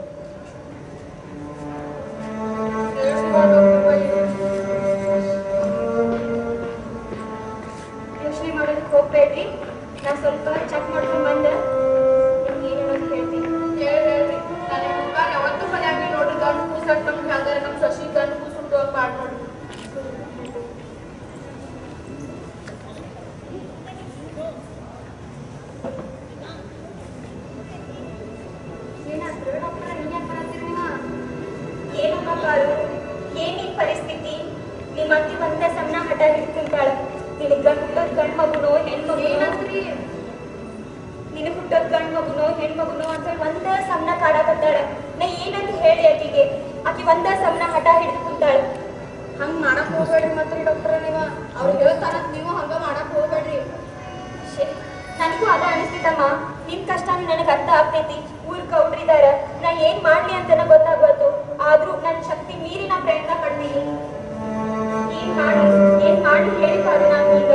ಯೋಚನೆ ಮಾಡೋದಕ್ಕೆ ಹೋಗ್ಬೇಡ್ರಿ ನಾ ಸ್ವಲ್ಪ ಚೆಕ್ ಮಾಡ್ಕೊಂಡ್ ಬಂದ ನಿಮ್ಗೆ ಏನೇನೋ ಹೇಳ್ತೀನಿ ಹೇಳ್ ಹೇಳ್ರಿ ನನಗೆ ಉಪಕಾರ ಯಾವತ್ತೂ ಮನ್ಯಾಗ ನೋಡ್ರಿ ಗಂಡು ಕೂಸಟ್ ನಮ್ಗೆ ಹಂಗಾರೆ ನಮ್ ಸಸಿ ಗಂಡು ಕೂಸ್ ಹುಟ್ಟುವಾಗ ಮಾಡಿ ನೋಡ್ರಿ ಏನಾದ್ರು ಡಾಕ್ಟರ್ ನೀನ್ ಬರತ್ತೀರಿ ನೀವು ಏನಮ್ಮ ಕಾರು ಏನ್ ಈ ಪರಿಸ್ಥಿತಿ ನಿಮ್ಮ ಅತ್ತಿ ಒಂದ ಸಣ್ಣ ಹಠ ಹಿಡ್ಕೊಂತಾಳ ನಿನಗ್ ಗಂಡ್ ಹುಟ್ಟೋದ್ ಗಂಡ್ ಮಗುನೋ ಹೆಣ್ ಮಗುನೋ ಏನಂದ್ರಿ ನಿನಗ್ ಹುಟ್ಟೋದ್ ಗಂಡ್ ಮಗುನೋ ಹೆಣ್ ಮಗುನೋ ಅಂತ ಹೇಳಿ ಒಂದ ಸಣ್ಣ ಕಾಡಾಕತ್ತಾಳ ನಾ ಏನಂತ ಹೇಳಿ ಆಕಿಗೆ ಆಕಿ ಒಂದ ಸಣ್ಣ ಹಠ ಹಿಡ್ದು ಕುಂತಾಳ ಹಂಗ್ ಮಾಡಕ್ ಹೋಗ್ಬೇಡ್ರಿ ಮತ್ರಿ ಡಾಕ್ಟರ್ ನೀವ ಅವ್ರು ಹೇಳ್ತಾರ ನೀವು ಹಂಗ ಮಾಡಕ್ ಹೋಗ್ಬೇಡ್ರಿ ಶೇ, ನನಗೂ ಅದ ಅನಿಸ್ತಿತ್ತಮ್ಮ ನಿಮ್ ಕಷ್ಟನೂ ನನಗೆ ಅರ್ಥ ಆಗ್ತೈತಿ ಊರ್ ಕೌಡ್ರಿದಾರ ನಾ ಏನ್ ಮಾಡ್ಲಿ ಅಂತ ಗೊತ್ತಾಗ್ಬಾರ್ದು ಆದ್ರೂ ನನ್ನ ಶಕ್ತಿ ಮೀರಿ ನಾ ಪ್ರಯತ್ನ ಪಡ್ತೀನಿ ಏನ್ ಮಾಡಿ ಏನ್ ಮಾಡಿ ಹೇಳಿ ಕಾರಣ ಈಗ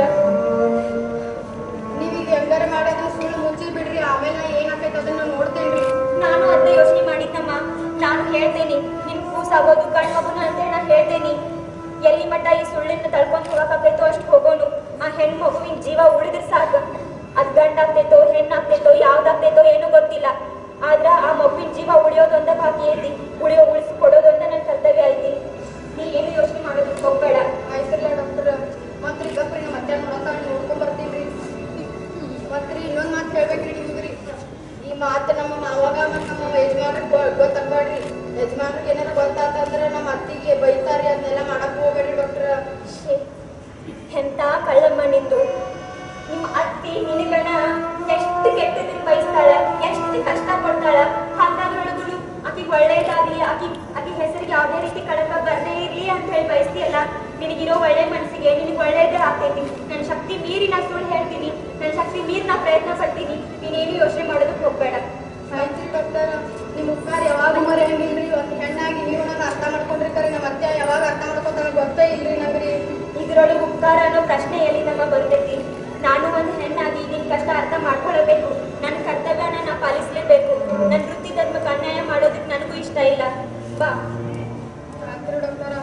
ನೀವೀಗ ಹೆಂಗಾರ ಮಾಡಿ ಅದನ್ನ ಸುಳ್ಳು ಮುಚ್ಚಿ ಬಿಡ್ರಿ ಆಮೇಲೆ ನಾ ಏನಾಕೈತೆ ಅದನ್ನ ನೋಡ್ತೇನ್ರಿ ನಾನು ಅದ ಯೋಚನೆ ಮಾಡಿದ್ನಮ್ಮ ನಾನು ಹೇಳ್ತೇನೆ ನಿಮ್ ಕೂಸಾಗೋದು ಕಣ್ ಮಗುನ ಅಂತ ನಾನು ಹೇಳ್ತೇನೆ ಎಲ್ಲಿ ಮಟ್ಟ ಈ ಸುಳ್ಳಿನ ತಳ್ಕೊಂಡ್ ಹೋಗಕ್ಕಾಗೈತೋ ಅಷ್ಟು ಹೋಗೋನು ಆ ಹೆಣ್ ಮಗುವಿನ ಜೀವ ಉಳಿದ್ರೆ ಸಾಕು ಅದ್ ಗಂಡಾಗ್ತೈತೋ ಹೆಣ್ಣಾಗ್ತೈತೋ ಯಾವ್ದಾಗ್ತೈತೋ ಏನೂ ಗೊತ್ತಿಲ್ಲ ಆದ್ರ ಆ ಮಗುವಿನ ಜೀವ ಉಳಿಯೋದೊಂದ ಬಾಕಿ ಐತಿ ಉಳಿಯೋ ಉಳಿಸಿ ಕೊಡೋದೊಂದ ನನ್ನ ಕರ್ತವ್ಯ ಐತಿ ನೀ ಏನು ಯೋಚನೆ ಮಾಡೋದಕ್ಕೆ ಹೋಗ್ಬೇಡ ಆಯ್ತಲ್ಲ ಡಾಕ್ಟರ್ ಮತ್ರಿ ಗಪ್ರಿ ನಾ ಮತ್ತೆ ನೋಡಕ ನೋಡ್ಕೊಂಡ್ ಬರ್ತೀನ್ರಿ ಮತ್ರಿ ಇನ್ನೊಂದ್ ಮಾತು ಹೇಳ್ಬೇಕ್ರಿ ನಿಮ್ಗ್ರಿ ಈ ಮಾತು ನಮ್ಮ ಮಾವಾಗ ಮತ್ತ ನಮ್ಮ ಯಜಮಾನ್ರಿಗೆ ಗೊತ್ತಾಗ್ಬೇಡ್ರಿ ಯಜಮಾನ್ರಿಗೆ ಏನಾರ ಗೊತ್ತಾತಂದ್ರ ನಮ್ಮ ಅತ್ತಿಗೆ ಬೈತಾರಿ ಅದನ್ನೆಲ್ಲ ಮಾಡಕ್ ಹೋಗ್ಬೇಡ್ರಿ ಡಾಕ್ಟರ್ ಛೇ, ಎಂತ ಕಳ್ಳಮ್ಮ ನಿಂದು ನಿಮ್ಮ ಅತ್ತಿ ನಿನಗಣ ಎಷ್ಟು ಕೆಟ್ಟದನ್ನ ಬಯಸ್ತಾಳ ಎಷ್ಟು ಕಷ್ಟ ಪಡ್ತಾಳ ಹಾಗಾಗಿ ಹೇಳಿದ್ರು ಆಕಿಗೆ ಒಳ್ಳೇದಾಗ್ಲಿ ಆಕಿ ಆಕಿ ಹೆಸರಿಗೆ ಯಾವುದೇ ರೀತಿ ಕಳಕ ಬರ್ದೇ ಇರ್ಲಿ ಅಂತ ಹೇಳಿ ಬಯಸ್ತೀಯಲ್ಲ ನಿನಗಿರೋ ಒಳ್ಳೆ ಮನಸ್ಸಿಗೆ ನಿನಗೆ ಒಳ್ಳೇದೇ ಆಗ್ತೈತಿ ನನ್ನ ಶಕ್ತಿ ಮೀರಿ ನಾ ಸುಳ್ಳು ಹೇಳ್ತೀನಿ ನನ್ನ ಶಕ್ತಿ ಮೀರಿ ನಾ ಪ್ರಯತ್ನ ಪಡ್ತೀನಿ ನೀನೇನು ಯೋಚನೆ ಮಾಡೋದಕ್ಕೆ ಹೋಗ್ಬೇಡ ಆಯ್ತ್ರಿ ಡಾಕ್ಟರ್ ನಿಮ್ ಉಪಕಾರ ಯಾವಾಗ ಮರೆಯಂಗಿಲ್ರಿ ಒಂದ್ ಹೆಣ್ಣಾಗಿ ನೀವು ನನ್ನ ಅರ್ಥ ಮಾಡ್ಕೊಂಡಿರ್ತಾರೆ ನಮ್ಮ ಅತ್ತೆ ಯಾವಾಗ ಅರ್ಥ ಮಾಡ್ಕೊತಾಳ ಗೊತ್ತೇ ಇಲ್ರಿ ನಂಗ್ರಿ ಇದ್ರೊಳಗೆ ಉಪಕಾರ ಅನ್ನೋ ಪ್ರಶ್ನೆ ಎಲ್ಲಿ ನಮ್ಮ ಬರ್ತೈತಿ ನಾನು ಒಂದು ಹೆಣ್ಣಾಗಿ ನಿನ್ ಕಷ್ಟ ಅರ್ಥ ಮಾಡ್ಕೊಳ್ಳಬೇಕು ನನ್ನ ಕರ್ತವ್ಯನ ನಾ ಪಾಲಿಸ್ಲೇಬೇಕು ನನ್ನ ವೃತ್ತಿ ಧರ್ಮಕ್ಕೆ ಅನ್ಯಾಯ ಮಾಡೋದಕ್ಕೆ ನನಗೂ ಇಷ್ಟ ಇಲ್ಲ ಬಾ ಆಯ್ತ್ರಿ ಡಾಕ್ಟರ್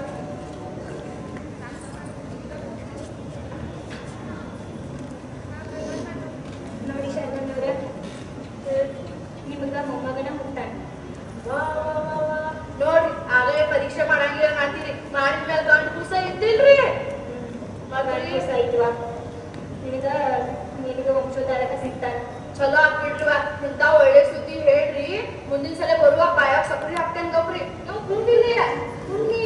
ನೋಡಿ ಶರಣವ್ರ ನಿಮಗ ಮೊಮ್ಮಗನ ಹುಟ್ಟಾನ ನೋಡ್ರಿ ಆಗಲೇ ಪರೀಕ್ಷೆ ಮಾಡಂಗಿಲ್ಲ ಅಂತೀರಿ ಮಾಡಿದ್ಮೇಲೆ ಗಂಡು ಕೂಸ ಇದ್ದಿಲ್ರಿ ಮತ್ರಿ ಆಯ್ತವಾ ನಿನಗ ನಿನಗ ವಂಶೋದ್ಧಾರಕ ಸಿಗ್ತಾನ ಚಲೋ ಆಗ್ಬಿಡ್ರಿವ ಇಂತ ಒಳ್ಳೆ ಸುದ್ದಿ ಹೇಳ್ರಿ ಮುಂದಿನ ಸಲ ಬರುವ ಬಾಯಾಗ ಸಕ್ರಿ ಹಾಕ್ತೇನೆ ಗಪ್ರಿ ನೀವು ಕುಂದಿರಿ ಕುಂದಿ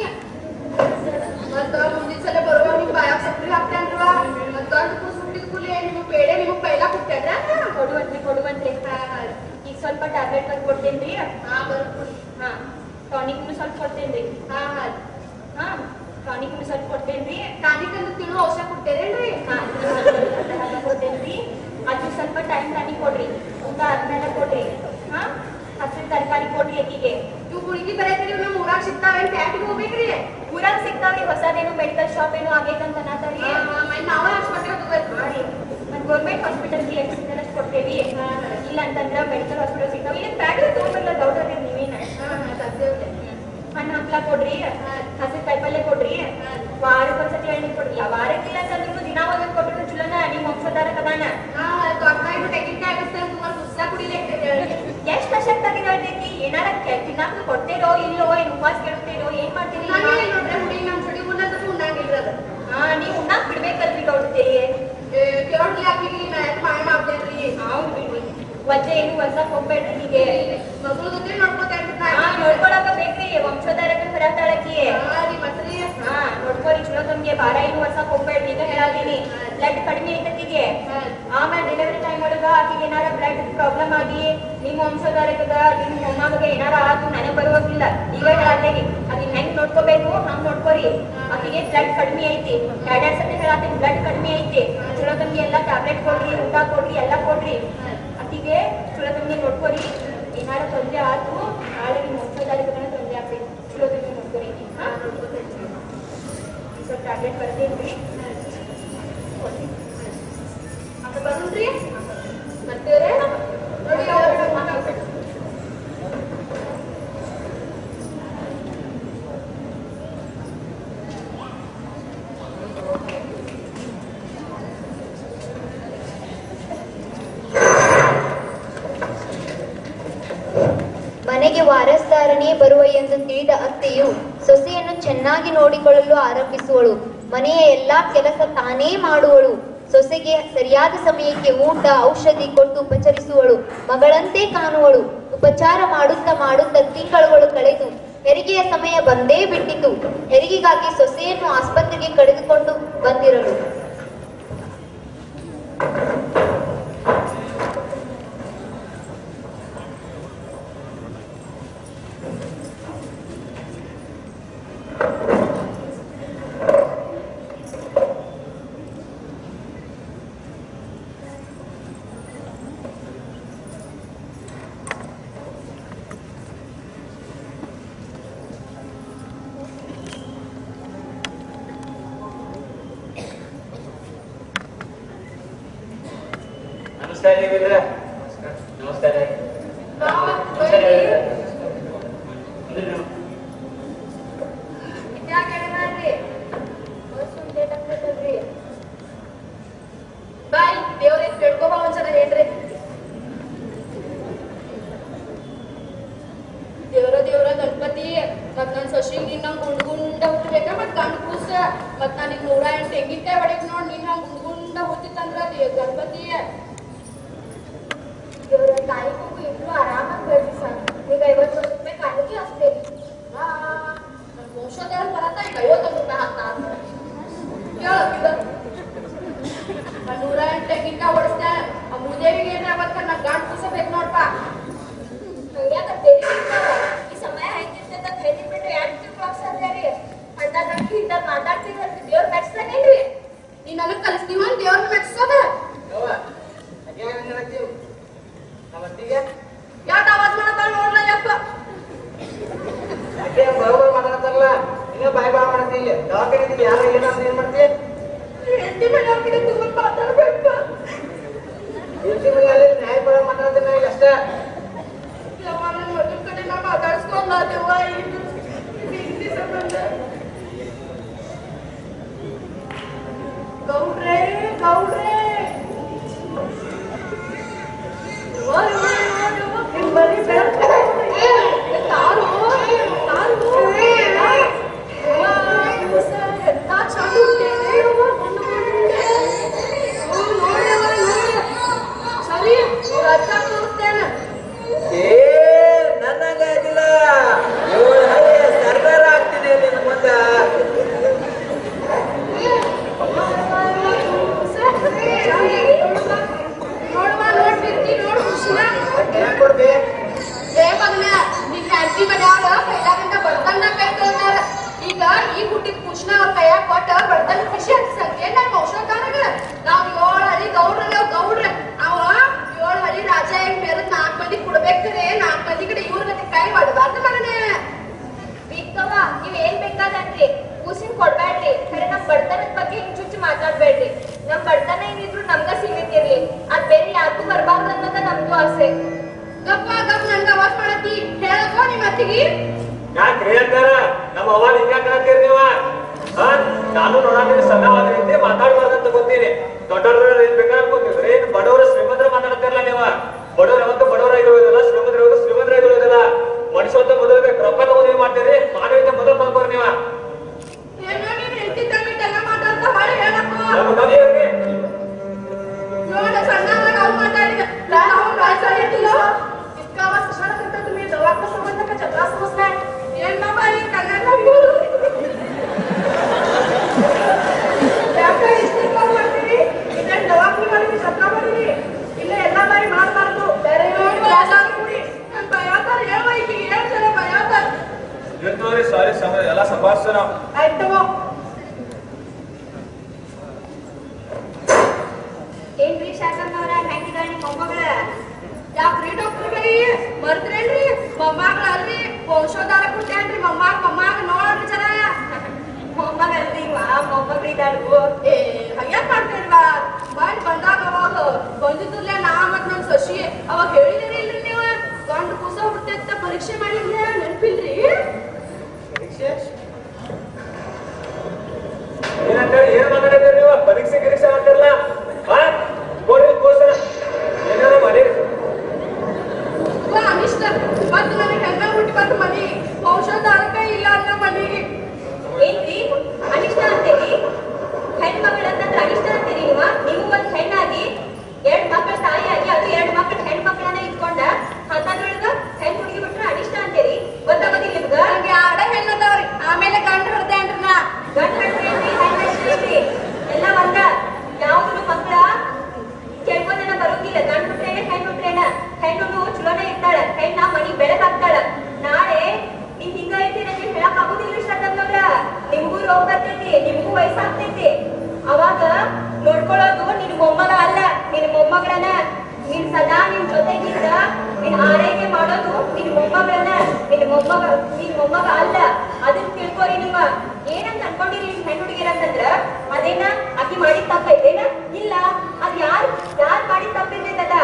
ಮತ್ತ ಮುಂದಿನ ಸಲ ಬರುವ ನಿಮ್ ಬಾಯಾಗ ಸಕ್ರಿ ಹಾಕ್ತೇನ್ರಿವ ಮತ್ತ ಗಂಡು ಕೂಸ ಹುಟ್ಟಿದ ಕೂಲಿ ನಿಮ್ಗೆ ಬೇಳೆ ನಿಮ್ಗೆ ಪೈಲ ಕೊಟ್ಟೇನ್ರ ಕೊಡುವಂತ್ರಿ ಕೊಡುವಂತ್ರಿ ಈಗ ಸ್ವಲ್ಪ ಟ್ಯಾಬ್ಲೆಟ್ ತಂದು ಕೊಡ್ತೇನ್ರಿ ಹಾ ಬರ್ಕೊಡಿ ಹಾ ಟಾನಿಕ್ನು ಸ್ವಲ್ಪ ಕೊಡ್ತೇನ್ರಿ ಹಾ ಹಾ ಹಾ ಟಾನಿಕ್ನು ಸ್ವಲ್ಪ ಕೊಡ್ತೇನ್ರಿ ಕಾಣಿಕಂದು ತಿಳು ಔಷಧ ಕೊಟ್ಟೇರೇನ್ರಿ ಹಾ ಅದನ್ನ ಕೊಡ್ತೇನ್ರಿ ಅದು ಸ್ವಲ್ಪ ಟೈಮ್ ಟಾನಿಕ್ ಕೊಡ್ರಿ ಊಟ ಆದ್ಮೇಲೆ ಕೊಡ್ರಿ ಹಾ ಹಸಿರು ತರಕಾರಿ ಕೊಡ್ರಿ ಆಕಿಗೆ ಇವು ಗುಳಿಗೆ ಬರೈತ್ರಿ ನಮ್ಮ ಊರಾಗ ಸಿಗ್ತಾವೇನ್ ಪ್ಯಾಟಿಗೆ ಹೋಗ್ಬೇಕ್ರಿ ಊರಾಗ ಸಿಗ್ತಾವ್ರಿ ಹೊಸದೇನು ಮೆಡಿಕಲ್ ಶಾಪ್ ಏನು ಆಗೈತಂತ ಅನ್ನತಾರಿ ನಾವೇ ಆಸ್ಪತ್ರೆಗೆ ಹೋಗ್ಬೇಕು ಮಾಡಿ ಮತ್ತೆ ಗೌರ್ಮೆಂಟ್ ಹಾಸ್ಪಿಟಲ್ಗೆ ಎಷ್ಟು ಸಿಗ್ತಾರಷ್ಟು ಕೊಡ್ತೇವಿ ಇಲ್ಲ ಅಂತಂದ್ರ ಮೆಡಿಕಲ್ ಹಾಸ್ಪಿಟಲ್ ಸಿಗ್ತಾವ ಇಲ್ಲಿ ಪ್ಯಾಟಿಗೆ ತೊಗೊಂಡ್ರಲ್ಲ ಡೌಟ್ ಅದೇ ನೀವೇನ ಹಾ ಹಾ ಸತ್ಯವ್ರಿ ಹಣ್ಣು ಹಂಪ್ಲ ಕೊಡ್ರಿ ಹಸಿರು ಕಾಯಿಪಲ್ಲೆ ಕೊಡ್ರಿ ವಾರಕ್ಕೊಂದ್ಸತಿ ಎಣ್ಣೆ ಕೊಡ್ರಿ ವಾರಕ್ಕಿಲ್ಲ ಅಂತಂದ್ರು ದಿನ ಒಂದೊಂದು ಕೊಟ್ಬಿಟ್ಟು ಚಲೋನ ನಿಮ್ಮ ವಂಶಧಾರ ಕದಾನ ಹಾ ತೊಟ್ಟಾಗಿ ತೆಗಿತಾಯಿ ಆಗುತ್ತೆ ಅಂತ ಸುಮಾರು ಪುಸ್ತಕ ಕುಡಿಲಿಕ್ಕೆ ಎಷ್ಟ್ ಅಶಕ್ತ ಹೇಳ್ತೈತಿ ಏನಾರ ತಿನ್ನಾಕ ಕೊಡ್ತೇರೋ ಇಲ್ಲೋ ಏನ್ ಉಪವಾಸ ಕೇಳ್ತೇರೋ ಏನ್ ಮಾಡ್ತೀರಿ ನಾನೇ ನೋಡ್ರೆ ಹುಡಿ ನಮ್ ಸುಡಿ ಉಣ್ಣಂತೂ ಉಣ್ಣಂಗಿಲ್ಲ ಅದು ಹಾ ನೀವ್ ಉಣ್ಣಾಕ್ ಬಿಡ್ಬೇಕಲ್ರಿ ಗೌಡ್ತೇರಿ ಕೇಳೋಡ್ಲಿ ಹಾಕಿ ಮ್ಯಾಚ್ ಮಾಡಿ ಮಾಡ್ತೇನ್ರಿ ಹೌದ್ ಬಿಡ್ರಿ ವಜ್ಜೆ ಏನು ವರ್ಷಕ್ ಹೋಗ್ಬೇಡ್ರಿ ಹೀಗೆ ಮಗಳು ಜೊತೆ ನೋಡ್ಕೊತೇನ್ರಿ ಹಾ ನೋಡ್ಕೊಳಕ ಬೇಕ್ರಿ ವಂಶಧಾರಕ ಬರತಾಳಕಿ ಹಾ ರೀ ಮತ್ರಿ ಹಾ ನೋಡ್ಕೋರಿ ಚಲೋ ತಮ್ಗೆ ಭಾರ ಏನು ವರ್ಷಕ್ ಹೋಗ್ಬೇಡ್ರಿ ಈಗ ಹೇಳಾತೀನಿ ಬ್ಲಡ್ ಕಡಿಮೆ ಐತಕಿಗೆ ಆಮೇಲೆ ಡೆಲಿವರಿ ಟೈಮ್ ಒಳಗ ಆಕಿಗೆ ಏನಾರ ಬ್ಲಡ್ ಪ್ರಾಬ್ಲಮ್ ಆಗಿ ನಿಮ್ಮ ವಂಶಧಾರಕದ ನಿಮ್ಮ ಮೊಮ್ಮಗ ಏನಾರ ಆತು ನನಗೆ ಬರುವಾಗಿಲ್ಲ ಈಗ ಹೇಳಾತೀನಿ ಅದನ್ನ ಹೆಂಗ್ ನೋಡ್ಕೋಬೇಕು ಹಂಗ್ ನೋಡ್ಕೋರಿ ಆಕಿಗೆ ಬ್ಲಡ್ ಕಡಿಮೆ ಐತಿ ಎರಡೆರಡು ಸತಿ ಹೇಳಾತೀನಿ ಬ್ಲಡ್ ಕಡಿಮೆ ಐತಿ ಚಲೋ ತಮ್ಗೆ ಎಲ್ಲ ಟ್ಯಾಬ್ಲೆಟ್ ಕೊಡ್ರಿ ಊಟ ಕೊಡ್ರಿ ಎಲ್ಲ ಕೊಡ್ರಿ ಆಕಿಗೆ ಚಲೋ ತಮ್ಗೆ ನೋಡ್ಕೋರಿ ಏನಾರ ತೊಂದ್ರೆ ಆತು ನಾಳೆ ನಿಮ್ಮ ವಂಶಧಾರಕನ ತೊಂದ್ರೆ ಆಗ್ತೈತಿ ಚಲೋ ತಮ್ಗೆ ನೋಡ್ಕೋರಿ ಹಾ ಸ್ವಲ್ಪ ಟ್ಯಾಬ್ಲೆಟ್ ಬರ್ತೀನಿ ಅಂತ ಬರುನ್ರಿ ಮತ್ತೇವ್ರೆ ನೋಡಿ ಅವ್ರು ಮಾತಾಡ್ಬೇಕು ಮನೆಗೆ ವಾರಸ್ದಾರನೇ ಬರುವ ಎಂದು ತಿಳಿದ ಅತ್ತೆಯು ಸೊಸೆಯನ್ನು ಚೆನ್ನಾಗಿ ನೋಡಿಕೊಳ್ಳಲು ಆರಂಭಿಸುವಳು ಮನೆಯ ಎಲ್ಲಾ ಕೆಲಸ ತಾನೇ ಮಾಡುವಳು ಸೊಸೆಗೆ ಸರಿಯಾದ ಸಮಯಕ್ಕೆ ಊಟ ಔಷಧಿ ಕೊಟ್ಟು ಉಪಚರಿಸುವಳು ಮಗಳಂತೆ ಕಾಣುವಳು ಉಪಚಾರ ಮಾಡುತ್ತಾ ಮಾಡುತ್ತಾ ತಿಂಗಳುಗಳು ಕಳೆದು ಹೆರಿಗೆಯ ಸಮಯ ಬಂದೇ ಬಿಟ್ಟಿತು ಹೆರಿಗೆಗಾಗಿ ಸೊಸೆಯನ್ನು ಆಸ್ಪತ್ರೆಗೆ ಕರೆದುಕೊಂಡು ಬಂದಿರಳು ನಮಸ್ಕಾರ ನೀವಿಲ್ಲ ನಮಸ್ಕಾರ ನಮಸ್ಕಾರ ಬಾಯ್ ದೇವ್ರೇ ಕೇಳ್ಕೊಬಾ ಒಂದ್ಸಲ ಹೇಳ್ರಿ ದೇವ್ರ ದೇವ್ರ ಗಣಪತಿ ಮತ್ ನನ್ ಸೊಸಿಗ್ ನಿನ್ ಹಂಗ್ ಗುಂಡ್ ಗುಂಡ ಹುಟ್ಟಬೇಕ ಮತ್ ಗಂಡ ಕೂಸ ಮತ್ ನನಗ್ ನೂರ ಎಂಟು ತೆಂಗಿನಕಾಯಿ ಹೊಡೆಕ್ ನೋಡ್ ನಿನ್ ಹಂಗ್ ಗುಂಡ್ ಗುಂಡ ಹುಟ್ಟಿತ್ತಂದ್ರ ದೇ- ಗಣಪತಿ ಇವರ ತಾಯಿ ಮಗು ಇಬ್ರು ಆರಾಮಾಗಿ ಬೆಳೆಸಿ ಸರ್ ಈಗ ಐವತ್ತು ರೂಪಾಯಿ ಕಾಣಿಕೆ ಅಷ್ಟೇ ಆ, ನನ್ ವಂಶೋದ್ಧಾರ ಬರತ್ತ ಈಗ ಐವತ್ತೊಂದು ರೂಪಾಯಿ ಹಾಕ್ತಾ ಕೇಳ ನನ್ ನೂರ ಎಂಟು ತೆಂಗಿನಕಾಯಿ ಹೊಡಿಸ್ದೆ ಆ ಮೂದೇವಿಗೆ ಏನ್ರ ಅವತ್ತ ನನ್ ಗಂಡ ಕೂಸ ಬೇಕು ನೋಡ್ಪ ಹಂಗ್ಯಾಕ ಬೇರೆ ಬಿಡ್ತಾವ? ಈ ಸಮಯ ಹೆಂಗಿರ್ತೈತೆ ಅಂತ ಹೇಳಿಬಿಟ್ಟು ಯಾಕೆ ತಿಳ್ಕೊಳಕ್ ಸಾಧ್ಯ ರೀ ಅಂತ ನಮ್ಗೆ ಇಂಥ ಮಾತಾಡ್ತಿದ್ರೆ ದೇವ್ರ ಮೆಚ್ತಾನೇನ್ರಿ ನೀ ನನಗ್ ಕಲಿಸ್ತೀವ ದೇವ್ರನ್ನ ಮೆಚ್ಸೋದ ಯವ್ವ, ಅದ್ಯಾಕ್ ಹಂಗ್ ಹೇಳತ್ತೀವ್? ನಮ್ಮ ಅತ್ತಿಗೆ ಯಾಕೆ ಆವಾಜ್ ಮಾಡತ್ತಾಳ ನೋಡ್ಲ ಯಪ್ಪ ಯಾಕೆ ಬರೋಬ್ಬರ ಮಾತಾಡ್ತಾರಲ್ಲ ಹಿಂಗ ಬಾಯ್ ಬಾಯ್ ಮಾಡತ್ತಿ ಇಲ್ಲಿ ದವಾಖಾನೆ ಇದ್ದೀನಿ ಯಾರು ಇಲ್ಲ ಅಂತ ಏನ್ ಮಾಡ್ತಿ ಹೆಂಡತಿ ಮನೆ ಕಡೆ ತಗೊಂಡ್ ಮಾತಾಡ್ಬೇಕ ಹೆಂಡತಿ ಮನೆಯಲ್ಲಿ ನ್ಯಾಯ ಪರ ಮಾತಾಡ್ತೀನಿ ಈಗ ಅಷ್ಟೇ ಯವ್ವ ನನ್ ಮಗನ್ ಕಡೆ ನಾ ಮಾತಾಡ್ಸ್ಕೊಂಡ ದೇವ್ವ ಇದು ಹೆಂಡತಿ ಸಂಬಂಧ ಗೌಡ್ರೆ ಗೌಡ್ರೆ ಯವ್ವ, ಯವ್ವ, ಯವ್ವ, ಯವ್ವ, ನಿಮ್ ಬರೀ ಬೆಳಕು. ಏ, ತಾರು, ತಾರು. ಯವ್ವ, ದಿವ್ಸ ಎಂತ ಚಂದ ಹುಟ್ಟ್ಯಾನೆ ಯವ್ವ, ಗುಂಡು ಗುಂಡೆ. ಹ್ಞೂ, ನೋಡ್ ಯವ್ವ, ನೋಡ್. ಸರಿ ಅವ್ರ ಅಜ್ಜ ತೋರಿಸ್ತೇನೆ ಏ ನನಗ ಅದಿಲ್ಲ ಇವಳ ಹಳೆ ಸರ್ದಾರ ಆಗ್ತೀನಿ ನಿನ್ನ ಮುಂದ ನೋಡುವ ನೋಡ್ಬಿರ್ತಿ ನೋಡು ಖುಷಿನ ಏನ್ ಕೊಡ್ತಿ ಏ ಮಗನ ನಿನ್ ಹೆಂಡತಿ ಮನ್ಯಾಗ ಕೈಲಾಗಂತ ಬಡತನ ಕೈ ತೊಗೊಂಡಾರ ಈಗ ಈ ಹುಟ್ಟಿದ ಖುಷಿನ ಅವ್ರ ಕೈಯಾಗ ಕೊಟ್ಟ ಬಡತನ ಖುಷಿ ಅನ್ಸಂಗೆ ನನ್ ವಂಶೋದ್ಧಾರಗ ನಾವ್ ಏಳ್ ಹಳಿ ಗೌಡ್ರ ನಾವ್ ಗೌಡ್ರ ಅವ ಏಳ್ ಹಳಿ ರಾಜ ಹೆಂಗ್ ಬೇರೆ ನಾಲ್ಕ್ ಮಂದಿ ಕೊಡ್ಬೇಕ್ರೆ ನಾಲ್ಕ್ ಮಂದಿ ಕಡೆ ಇವ್ರ ಮತ್ತೆ ಕೈ ಹೊಡಬಾರ್ದು ಮಗನೇ ಬಿಕ್ಕವ ನೀವ್ ಏನ್ ಬೇಕಾದನ್ರಿ ಕೂಸಿನ ಕೊಡ್ಬೇಡ್ರಿ ಖರೆ ನಮ್ ಬಡತನದ ಬಗ್ಗೆ ಹಿಂಗ್ ಚುಚ್ಚು ಮಾತಾಡ್ಬೇಡ್ರಿ ನಮ್ ಬಡತನ ಏನಿದ್ರು ನಮ್ಗ ಸೀಮಿತ ಇರ್ಲಿ ಅದ್ ಬೇರೆ ಯಾರಿಗೂ ಬರ್ಬಾರ್ದು ಅನ್ನೋದ ನಮ್ಗೂ ಆಸೆ ಗಪ್ಪ ಗಪ್ ನನ್ಗ ಅವಾಜ್ ಮಾಡತಿ ಹೇಳಕೋ ನಿಮ್ ಅತ್ತಿಗಿ ಯಾಕೆ ಹೇಳ್ತಾರ ನಮ್ಮ ಅವ್ವ ಹಿಂಗ್ಯಾಕ ಅಂತೀರಿ ನೀವ ಹಾ ನಾನು ನೋಡಾತೀನಿ ಸಣ್ಣವಾದ್ರಿಂದ ಮಾತಾಡ್ಬಾರ್ದಂತ ಗೊತ್ತೀನಿ ದೊಡ್ಡವ್ರ ಏನ್ ಬೇಕಾದ್ರೆ ಅನ್ಕೋತಿದ್ರಿ ಏನ್ ಬಡವರು ಶ್ರೀಮಂತರ ಮಾತಾಡ್ತಿರಲ್ಲ ನೀವ ಬಡವ್ರ ಯಾವತ್ತೂ ಬಡವರಾಗಿರೋದಿಲ್ಲ ಶ್ರೀಮಂತರ ಯಾವತ್ತೂ ಶ್ರೀಮಂತರಾಗಿರೋದಿಲ್ಲ ಮನುಷ್ಯಂತ ಮೊದಲು ಬೇಕು ರೊಕ್ಕ ತಗೊಂಡು ಏನ್ ಮಾಡ್ತೀರಿ ಮಾನವೀಯತೆ ಮೊದಲು ತಗೊಂಡ್ಬರ್ ನೀವ ಏನೋ ನೀನ್ ಹೆಂಡತಿ ತಂಗಿಟ್ಟೆಲ್ಲ ಮಾತಾಡ್ತಾ ಹೊಳೆ ಹೇಳಕ್ಕೋ ನಮ್ಮ ಕವಿ ಏನ್ರಿ? ನೋಡ ಸಣ್ಣವಾಗ ಅವ್ರು ಮಾತಾಡಿದ ನಾವು ಕಾಯ್ಸಲಿಟ್ಟಿಲ್ಲ ಇಸ್ಕಾವ ಸಶಾಲಕಂತ तुम्ही दवाखाना संबंध का चक्रा समजताय ಏನ್ ಬಾಬಾ ಈ ಕನ್ನಡ ಯಾಕೆ ಇಷ್ಟು ಕಾಲ್ ಮಾಡ್ತೀರಿ ಇದೇನ್ ದವಾಖಾನೆ ಮಾಡಿ ಚಕ್ರ ಮಾಡಿರಿ ಇಲ್ಲ ಎಲ್ಲ ಬಾರಿ ಮಾಡಬಾರ್ದು ಬೇರೆ ಕುಡಿ ನನ್ ಭಯಾತಾರ ಹೇಳುವ ಈಕಿಗೆ ಹೇಳ್ತಾರೆ ಭಯಾತಾರ ಇರ್ತವ್ರಿ ಸಾರಿ ಸಮ ಎಲ್ಲ ಸಂಭಾಷಣ ಆಯ್ತು ತಗೋ ಏನ್ರಿ ಶಾಸನವ್ರ ಹೆಂಗಿದಾಳ ನಿಮ್ ಮೊಮ್ಮಗಳ ಯಾಕ್ರಿ ಡಾಕ್ಟರ್ ಬರೀ ಮರ್ತ್ರೇನ್ರಿ ಮೊಮ್ಮಗಳ ಅಲ್ರಿ ವಂಶೋದ್ಧಾರ ಕೊಟ್ಟೇನ್ರಿ ಮೊಮ್ಮಗ ಮೊಮ್ಮಗ ನೋಡ್ರಿ ಜರ ಮೊಮ್ಮಗ ಅಲ್ರಿ ಮೊಮ್ಮಗಳಿದಾಳು ಏ ಹಂಗ್ಯಾಕ್ ಮಾಡ್ತೇನ್ವಾ ಬಂದ್ ಬಂದಾಗ ಅವಾಗ ಬಂದಿದ್ದಿಲ್ಲ ನಾ ಮತ್ ನನ್ ಸಸಿ ಅವಾಗ ಹೇಳಿದಿರಿ ಇಲ್ರಿ ನೀವು ಗಂಡು ಕೂಸ ಹುಟ್ಟೆತ್ತ ಪರೀಕ್ಷೆ ಮಾಡಿದ್ಲೆ ನೆನ್ಪಿಲ್ರಿ ಪರೀಕ್ಷೆ ಏನಂತೇಳಿ ಏನ್ ಮಾತಾಡಿದ್ರಿ ನೀವು ಪರೀಕ್ಷೆ ಗಿರೀಕ್ಷೆ ಅಂತಿರಲ್ಲ ಹಾ ಕೊಡಿ ಕೋರ್ಸ್ ಏನಾರ ಮಾಡಿ ವಾ ಅನಿಷ್ಟ ಮತ್ ನನಗೆ ಹೆಂಗ ಹುಟ್ಟಿ ಬಂತು ಮನಿ ವಂಶೋದ್ಧಾರಕ ಇಲ್ಲ ಅನ್ನೋ ಮನಿಗೆ ಏನ್ರಿ ಅನಿಷ್ಟ ಅಂತೀರಿ ಹೆಣ್ಮಗಳು ಅಂತಂದ್ರೆ ಅನಿಷ್ಟ ಅಂತೀರಿ ನೀವು ನೀವು ಒಂದ್ ಹೆಣ್ಣಾಗಿ ಎರಡ್ ಮಕ್ಕಳ ತಾಯಿಯಾಗಿ ಅದು ಎರಡ್ ಮಕ್ಕಳ ಹೆಣ್ಮಕ್ಳನ್ನ ಇಟ್ಕೊಂಡ ಅಂತದ್ರೊಳಗ ಹೆಣ್ ಹುಡುಗಿ ಬಿಟ್ರೆ ಅನಿಷ್ಟ ಅಂತೀರಿ ಗೊತ್ತಾಗೋದಿಲ್ಲ ನಿಮ್ಗ ನಂಗೆ ಆಡ ಹೆಣ್ಣದವ್ರಿ ಆಮೇಲೆ ಗಂಡ ಹಿಡ್ದೇನ್ರಿ ನಾ ಗಂಡ ಹೆಣ್ರಿ ಹೆಣ್ ಹೆಣ್ರಿ ಎಲ್ಲ ಒಂದ ಯಾವ್ದು ಮಕ್ಕಳ ಕೇಳ್ಕೊಂಡನ ಬರೋಂಗಿಲ್ಲ ಗಂಡ ಬಿಟ್ರೇನ ಹೆಣ್ ಬಿಟ್ರೇನ ಹೆಣ್ಣು ಚಲೋನ ಇರ್ತಾಳ ಹೆಣ್ಣ ಮನಿ ಬೆಳಕಾಗ್ತಾಳ ನಾಳೆ ನೀವ್ ಹಿಂಗ ಐತಿ ನಂಗೆ ಹೇಳಕ್ ಆಗುದಿಲ್ಲ ಶ್ರದ್ಧವ್ರ ನಿಮ್ಗೂ ರೋಗ ಬರ್ತೈತಿ ನಿಮ್ಗೂ ವಯಸ್ಸಾಗ್ತೈತಿ ಅವಾಗ ನೋಡ್ಕೊಳ್ಳೋದು ನಿನ್ ಮೊಮ್ಮಗ ಅಲ್ಲ ನಿನ್ ಮೊಮ್ಮಗಳನ್ನ ನೀನ್ ಸದಾ ನಿನ್ ಜೊತೆಗಿದ್ದ ನಿನ್ ಆರೈಕೆ ಮಾಡೋದು ನಿನ್ ಮೊಮ್ಮಗಳನ್ನ ನಿನ್ ಮೊಮ್ಮಗ ನಿನ್ ಮೊಮ್ಮಗ ಅಲ್ಲ ಅದನ್ನ ತಿಳ್ಕೊರಿ ನಿಮ್ಮ ಏನಂತ ಅನ್ಕೊಂಡಿರಿ ನಿಮ್ ಹೆಣ್ಣು ಹುಡುಗಿರ ಅಂತಂದ್ರ ಅದೇನ ಆಕಿ ಮಾಡಿದ ತಪ್ಪೈತೇನ ಇಲ್ಲ ಅದ್ ಯಾರ್ ಯಾರ್ ಮಾಡಿದ ತಪ್ಪಿರ್ತೈತದ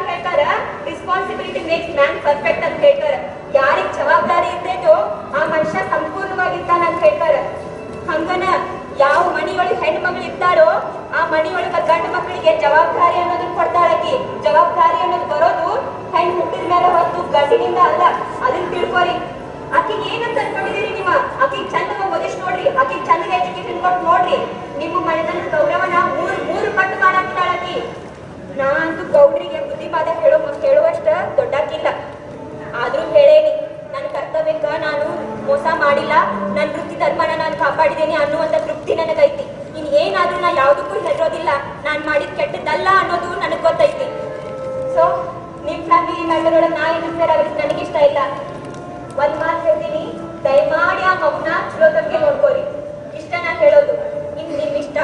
ಯಾರು ಹೇಳ್ತಾರ ರೆಸ್ಪಾನ್ಸಿಬಿಲಿಟಿ ಮೇಕ್ಸ್ ಮ್ಯಾನ್ ಪರ್ಫೆಕ್ಟ್ ಅಂತ ಹೇಳ್ತಾರ ಯಾರಿಗ್ ಜವಾಬ್ದಾರಿ ಇರ್ತೈತೋ ಆ ಮನುಷ್ಯ ಸಂಪೂರ್ಣವಾಗಿರ್ತಾನ ಅಂತ ಹೇಳ್ತಾರ ಹಂಗನ ಯಾವ ಮನಿಯೊಳಗೆ ಹೆಣ್ಣು ಮಗಳು ಇರ್ತಾರೋ ಆ ಮನಿಯೊಳಗ ಗಂಡು ಮಕ್ಕಳಿಗೆ ಜವಾಬ್ದಾರಿ ಅನ್ನೋದನ್ನ ಕೊಡ್ತಾಳಕಿ ಜವಾಬ್ದಾರಿ ಅನ್ನೋದು ಬರೋದು ಹೆಣ್ಣು ಹುಟ್ಟಿದ ಮೇಲೆ ಹೊತ್ತು ಗಂಡಿನಿಂದ ಅಲ್ಲ ಅದನ್ನ ತಿಳ್ಕೊರಿ ಆಕಿಗೆ ಏನಂತ ಅನ್ಕೊಂಡಿದೀರಿ ನಿಮ್ಮ ಆಕಿಗೆ ಚಂದಗ ಓದಿಸ್ ನೋಡ್ರಿ ಆಕಿಗೆ ಚಂದಗ ಎಜುಕೇಶನ್ ಕೊಟ್ಟು ನೋಡ್ರಿ ನಿಮ್ಮ ಮನೆತನ ಗೌರವನ ಮೂರ್ ಮೂರು ಪಟ್ಟು ಮಾಡಾಕ್ತಾಳಕಿ ನಾ ಅಂತೂ ಗೌಡ್ರಿಗೆ ಬುದ್ಧಿವಾದ ಹೇಳೋ ಹೇಳುವಷ್ಟ ದೊಡ್ಡಾಕಿಲ್ಲ ಆದ್ರೂ ಹೇಳೇನಿ ನನ್ನ ಕರ್ತವ್ಯಕ್ಕ ನಾನು ಮೋಸ ಮಾಡಿಲ್ಲ ನನ್ನ ವೃತ್ತಿ ಧರ್ಮನ ನಾನು ಕಾಪಾಡಿದ್ದೀನಿ ಅನ್ನುವಂಥ ತೃಪ್ತಿ ನನಗೈತಿ ಇನ್ ಏನಾದ್ರೂ ನಾ ಯಾವ್ದಕ್ಕೂ ಹೆದರೋದಿಲ್ಲ ನಾನ್ ಮಾಡಿದ್ ಕೆಟ್ಟದ್ದಲ್ಲ ಅನ್ನೋದು ನನಗ್ ಗೊತ್ತೈತಿ ಸೊ ನಿಮ್ ಫ್ಯಾಮಿಲಿ ಮ್ಯಾಟರ್ ಒಳಗೆ ನಾ ಇಂಟರ್ಫಿಯರ್ ಆಗೋದಕ್ಕೆ ನನಗಿಷ್ಟ ಇಲ್ಲ ಒಂದ್ ಮಾತು ಹೇಳ್ತೀನಿ ದಯಮಾಡಿ ಆ ಮಗುನ ಚಲೋ ತಮ್ಗೆ ನೋಡ್ಕೋರಿ ಇಷ್ಟ ನಾ ಹೇಳೋದು ಇನ್ ನಿಮ್ ಇಷ್ಟ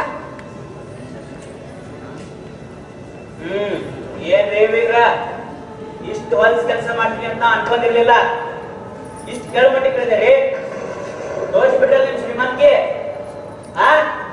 ಹ್ಮ್ ಏನ್ ರೇವಿಗ್ರ ಇಷ್ಟು ಹೊಲ್ಸ್ ಕೆಲಸ ಮಾಡ್ತೀನಿ ಅಂತ ಅನ್ಕೊಂಡಿರ್ಲಿಲ್ಲ ಇಷ್ಟು ಕೆಳಮಟ್ಟಿ ಕೇಳಿದ್ರಿ ತೋರಿಸ್ಬಿಟ್ರಲ್ಲ ನಿಮ್ ಶ್ರೀಮಂತಿಗೆ ಆ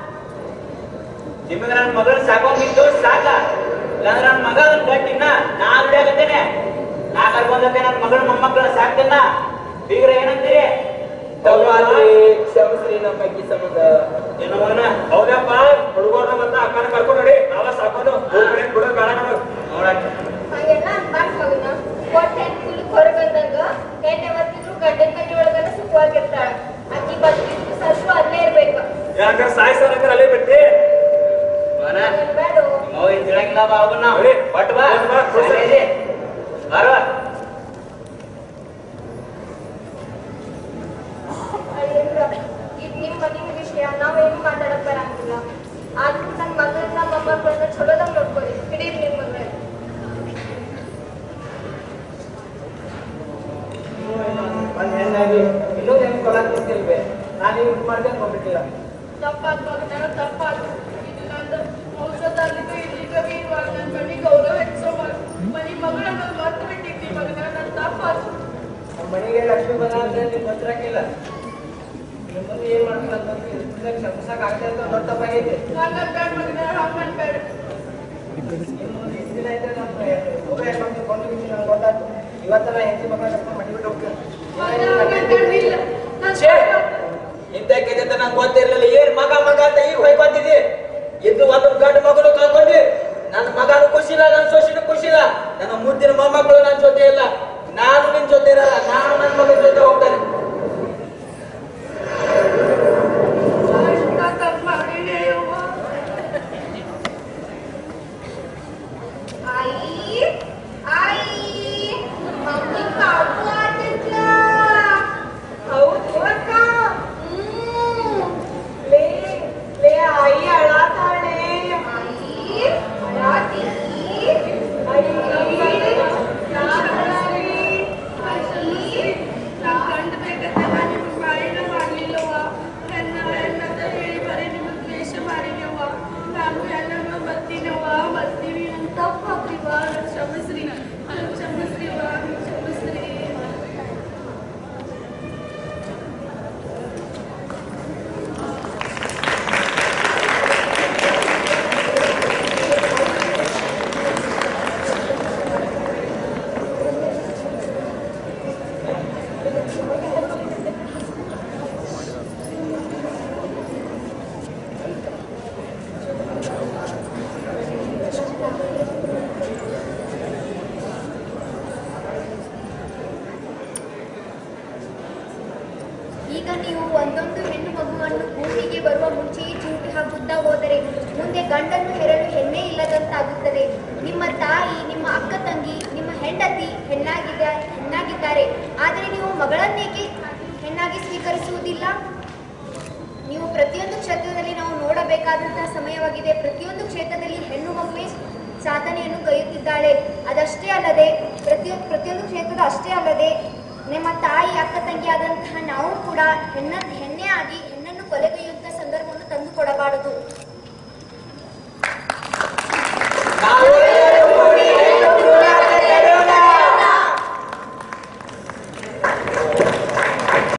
ನಿಮಗೆ ನನ್ನ ಮಗಳನ್ನ ಸಾಕೋಗಿದ್ದು ಸಾಕ ಇಲ್ಲಾಂದ್ರೆ ನನ್ನ ಮಗ ನನ್ನ ಗಟ್ಟಿನ ನಾ ದುಡಿಯಾಗತ್ತೇನೆ ನಾ ಕರ್ಕೊಂಡೋಗಿ ನನ್ನ ಮಗಳ ಮೊಮ್ಮಕ್ಕಳನ್ನ ಸಾಕ್ತೇನ ಬೀಗ್ರ ಏನಂತೀರಿ ಕ್ಷಮಿಸ್ರಿ ನಮ್ಮ ಅಕ್ಕಿ ಸಂಬಂಧ ಏನೋ ಮಗನ ಹೌದಪ್ಪ ಹುಡುಗರ್ನ ಮತ್ತೆ ಅಕ್ಕನ ಕರ್ಕೊಂಡು ನೋಡಿ ನಾವ ಸಾಕೋದು ಬಿಡೋದು ಬೇಡ ನೋಡು ನೋಡಕ್ಕೆ ಹಂಗೆಲ್ಲ ಅನ್ಬಾರ್ದು ಮಗನ ಒಟ್ಟು ಹೆಣ್ಣು ಕುಲಕ್ ಹೊರಗ್ ಬಂದಂಗ ಹೆಣ್ಣೆ ಬರ್ತಿದ್ರು ಗಂಡನ ಮನೆ ಒಳಗನ ಸುಖವಾಗಿರ್ತಾಳ ಅಕ್ಕಿ ಬರ್ತಿದ್ರು ಸರ್ಸು ಅಲ್ಲೇ ಇರ್ಬೇಕು ಯಾಕಂದ್ರೆ ಸಾಯಿಸ್ತಾರ ಅಲ್ಲೇ ಬಿಟ್ಟಿ ಮಗನ ಬೇಡ ಅವ ತಿಳಂಗಿಲ್ಲ ಬಾ ಅವನ್ನ ನೋಡಿ. ಬಟ್ ಬಾ ಬಾ, ಬಾ, ಕೂರ್ಸು. ಸರಿ, ಬಾರೋ. ಅಳಿಯಂದ್ರ ಇದು ನಿಮ್ಮ ಮನೆ ವಿಷಯ ನಾವೇನು ಮಾತಾಡಕ್ ಬರಂಗಿಲ್ಲ ಆದ್ರೂ ನನ್ನ ಮಗಳನ್ನ ಮೊಮ್ಮಕ್ಕಳನ್ನ ಚಲೋದಾಗ ನೋಡ್ಕೊಳ್ಳಿ ಹಿಡೀರಿ ನಿಮ್ಮ ಮಗಳನ್ನ ಒಂದ್ ಹೆಣ್ಣಾಗಿ ಇನ್ನೂ ಹೆಣ್ಣು ಕೊಡಕ್ಕಿಲ್ವೇ ನಾನು ಇವ್ ಮಾಡ್ಕೊಂಡು ಹೋಗ್ಬಿಟ್ಟಿಲ್ಲ ತಪ್ಪಾತ್ ಮಗನ ತಪ್ಪಾತ್ ಇದು ನಂದು ವಂಶದಲ್ಲಿಗೂ ಇಲ್ಲಿಗೂ ಇರುವಾಗ ನನ್ನ ಮನೆ ಗೌರವ ಹೆಚ್ಚೋ ಮನೆ ಮಗಳನ್ನ ಮರ್ತು ಬಿಟ್ಟಿದ್ದಿ ಮಗನ ನನ್ನ ತಪ್ಪಾತು ನಮ್ಮ ಮನೆಗೆ ಲಕ್ಷ್ಮಿ ಬರ ಅಂದ್ರೆ ನಿಮ್ ಹತ್ರಕ್ಕಿಲ್ಲ ನಿಮ್ಮನ್ನು ಏನ್ ಮಾಡ್ತಾರೆ ಅಂತ ಕ್ಷಮಿಸಕ್ ಆಗದೆ ಅಂತ ದೊಡ್ಡ ತಪ್ಪಾಗೈತೆ ಹಂಗ ಬೇಡ ಮಗನ ಹಂಗ ಬೇಡ ಇನ್ನು ಇಷ್ಟ್ ದಿನ ಇದ್ರೆ ನಮ್ಮ ಒಬ್ಬ ಹೆಣ್ಮಕ್ಳು ಕೊಂಡು ಬಿಟ್ಟು ನಂಗೆ ಗೊತ್ತಾಯ್ತು ಇವತ್ತ ನಾ ಹೆಂಡತಿ ಮಕ್ಕಳ ಕರ್ಕೊಂಡು ಮಡಿಬಿಟ್ಟು ಹೋಗ್ತೇನೆ ಛೇ, ಇಂತಕ್ಕಿದೆ ಅಂತ ನಂಗೆ ಗೊತ್ತಿರ್ಲಿಲ್ಲ ಏನ್ ಮಗ ಮಗ ಅಂತ ಈಗ ಹೋಗಿ ಬಂದಿದಿ ಇದು ಒಂದು ಗಂಡು ಮಗನು ಕಳ್ಕೊಂಡಿ ನನ್ನ ಮಗನು ಖುಷಿಲ್ಲ ನನ್ನ ಸೊಸಿನೂ ಖುಷಿಲ್ಲ ನನ್ನ ಮುದ್ದಿನ ಮೊಮ್ಮಕ್ಕಳು ನನ್ನ ಜೊತೆ ಇಲ್ಲ ನಾನು ನಿನ್ ಜೊತೆ ಇರಲ್ಲ ನಾನು ನನ್ನ ಮಗನ ಜೊತೆ ಹೋಗ್ತೇನೆ आई आई मम्मी काकू आटितला ಹೌದು ಅಕ್ಕ हम्म ಲೇ ಲೇ ಆಯಿ ಅಳಾತಾಳೆ आई आती ಆಯಿ ಗಂಡ ಬೇಕಂತ ನಾನು ನಿಮ್ಗೆ ಮಾಡಿನ ಮಾಡಲಿಲ್ಲವ ನನ್ನ ಹೆಣ್ಣಂತ ಹೇಳಿ ಬರೀ ನಿಮಗೆ ದ್ವೇಷ ಮಾಡಿದೆವ ನಾನು ಎಲ್ಲರೂ ಬರ್ತೀನವ ಬರ್ತೀವಿ ನನ್ನ ತಪ್ಪಾಗ್ರಿವ ಕ್ಷಮಿಸ್ರಿ ನನ್ನ ಕ್ಷಮಿಸ್ರಿವ ಕ್ಷಮಿಸ್ರಿ ಈಗ ನೀವು ಒಂದೊಂದು ಹೆಣ್ಣು ಮಗುವನ್ನು ಭೂಮಿಗೆ ಬರುವ ಮುಂಚೆಯೇ ಚೂಟಿ ಹಾಕುತ್ತಾ ಹೋದರೆ ಮುಂದೆ ಗಂಡನ್ನು ಹೆರಲು ಹೆಣ್ಣೆ ಇಲ್ಲದಂತಾಗುತ್ತದೆ ನಿಮ್ಮ ತಾಯಿ ನಿಮ್ಮ ಅಕ್ಕ ತಂಗಿ ನಿಮ್ಮ ಹೆಂಡತಿ ಹೆಣ್ಣಾಗಿದ್ದ ಹೆಣ್ಣಾಗಿದ್ದಾರೆ ಆದರೆ ನೀವು ಮಗಳನ್ನೇಕೆ ಹೆಣ್ಣಾಗಿ ಸ್ವೀಕರಿಸುವುದಿಲ್ಲ ನೀವು ಪ್ರತಿಯೊಂದು ಕ್ಷೇತ್ರದಲ್ಲಿ ನಾವು ನೋಡಬೇಕಾದಂತಹ ಸಮಯವಾಗಿದೆ ಪ್ರತಿಯೊಂದು ಕ್ಷೇತ್ರದಲ್ಲಿ ಹೆಣ್ಣು ಮಗುವೆ ಸಾಧನೆಯನ್ನು ಕೈಯುತ್ತಿದ್ದಾಳೆ ಅದಷ್ಟೇ ಅಲ್ಲದೆ ಪ್ರತಿಯೊಂದು ಪ್ರತಿಯೊಂದು ಕ್ಷೇತ್ರದ ಅಷ್ಟೇ ಅಲ್ಲದೆ ನಿಮ್ಮ ತಾಯಿ ಅಕ್ಕ ತಂಗಿಯಾದಂತಹ ನಾವು ಕೂಡ ಹೆಣ್ಣ ಹೆಣ್ಣೆ ಆಗಿ ಹೆಣ್ಣನ್ನು ಕೊಲೆಗೈಯುವಂತಹ ಸಂದರ್ಭವನ್ನು ತಂದುಕೊಡಬಾರದು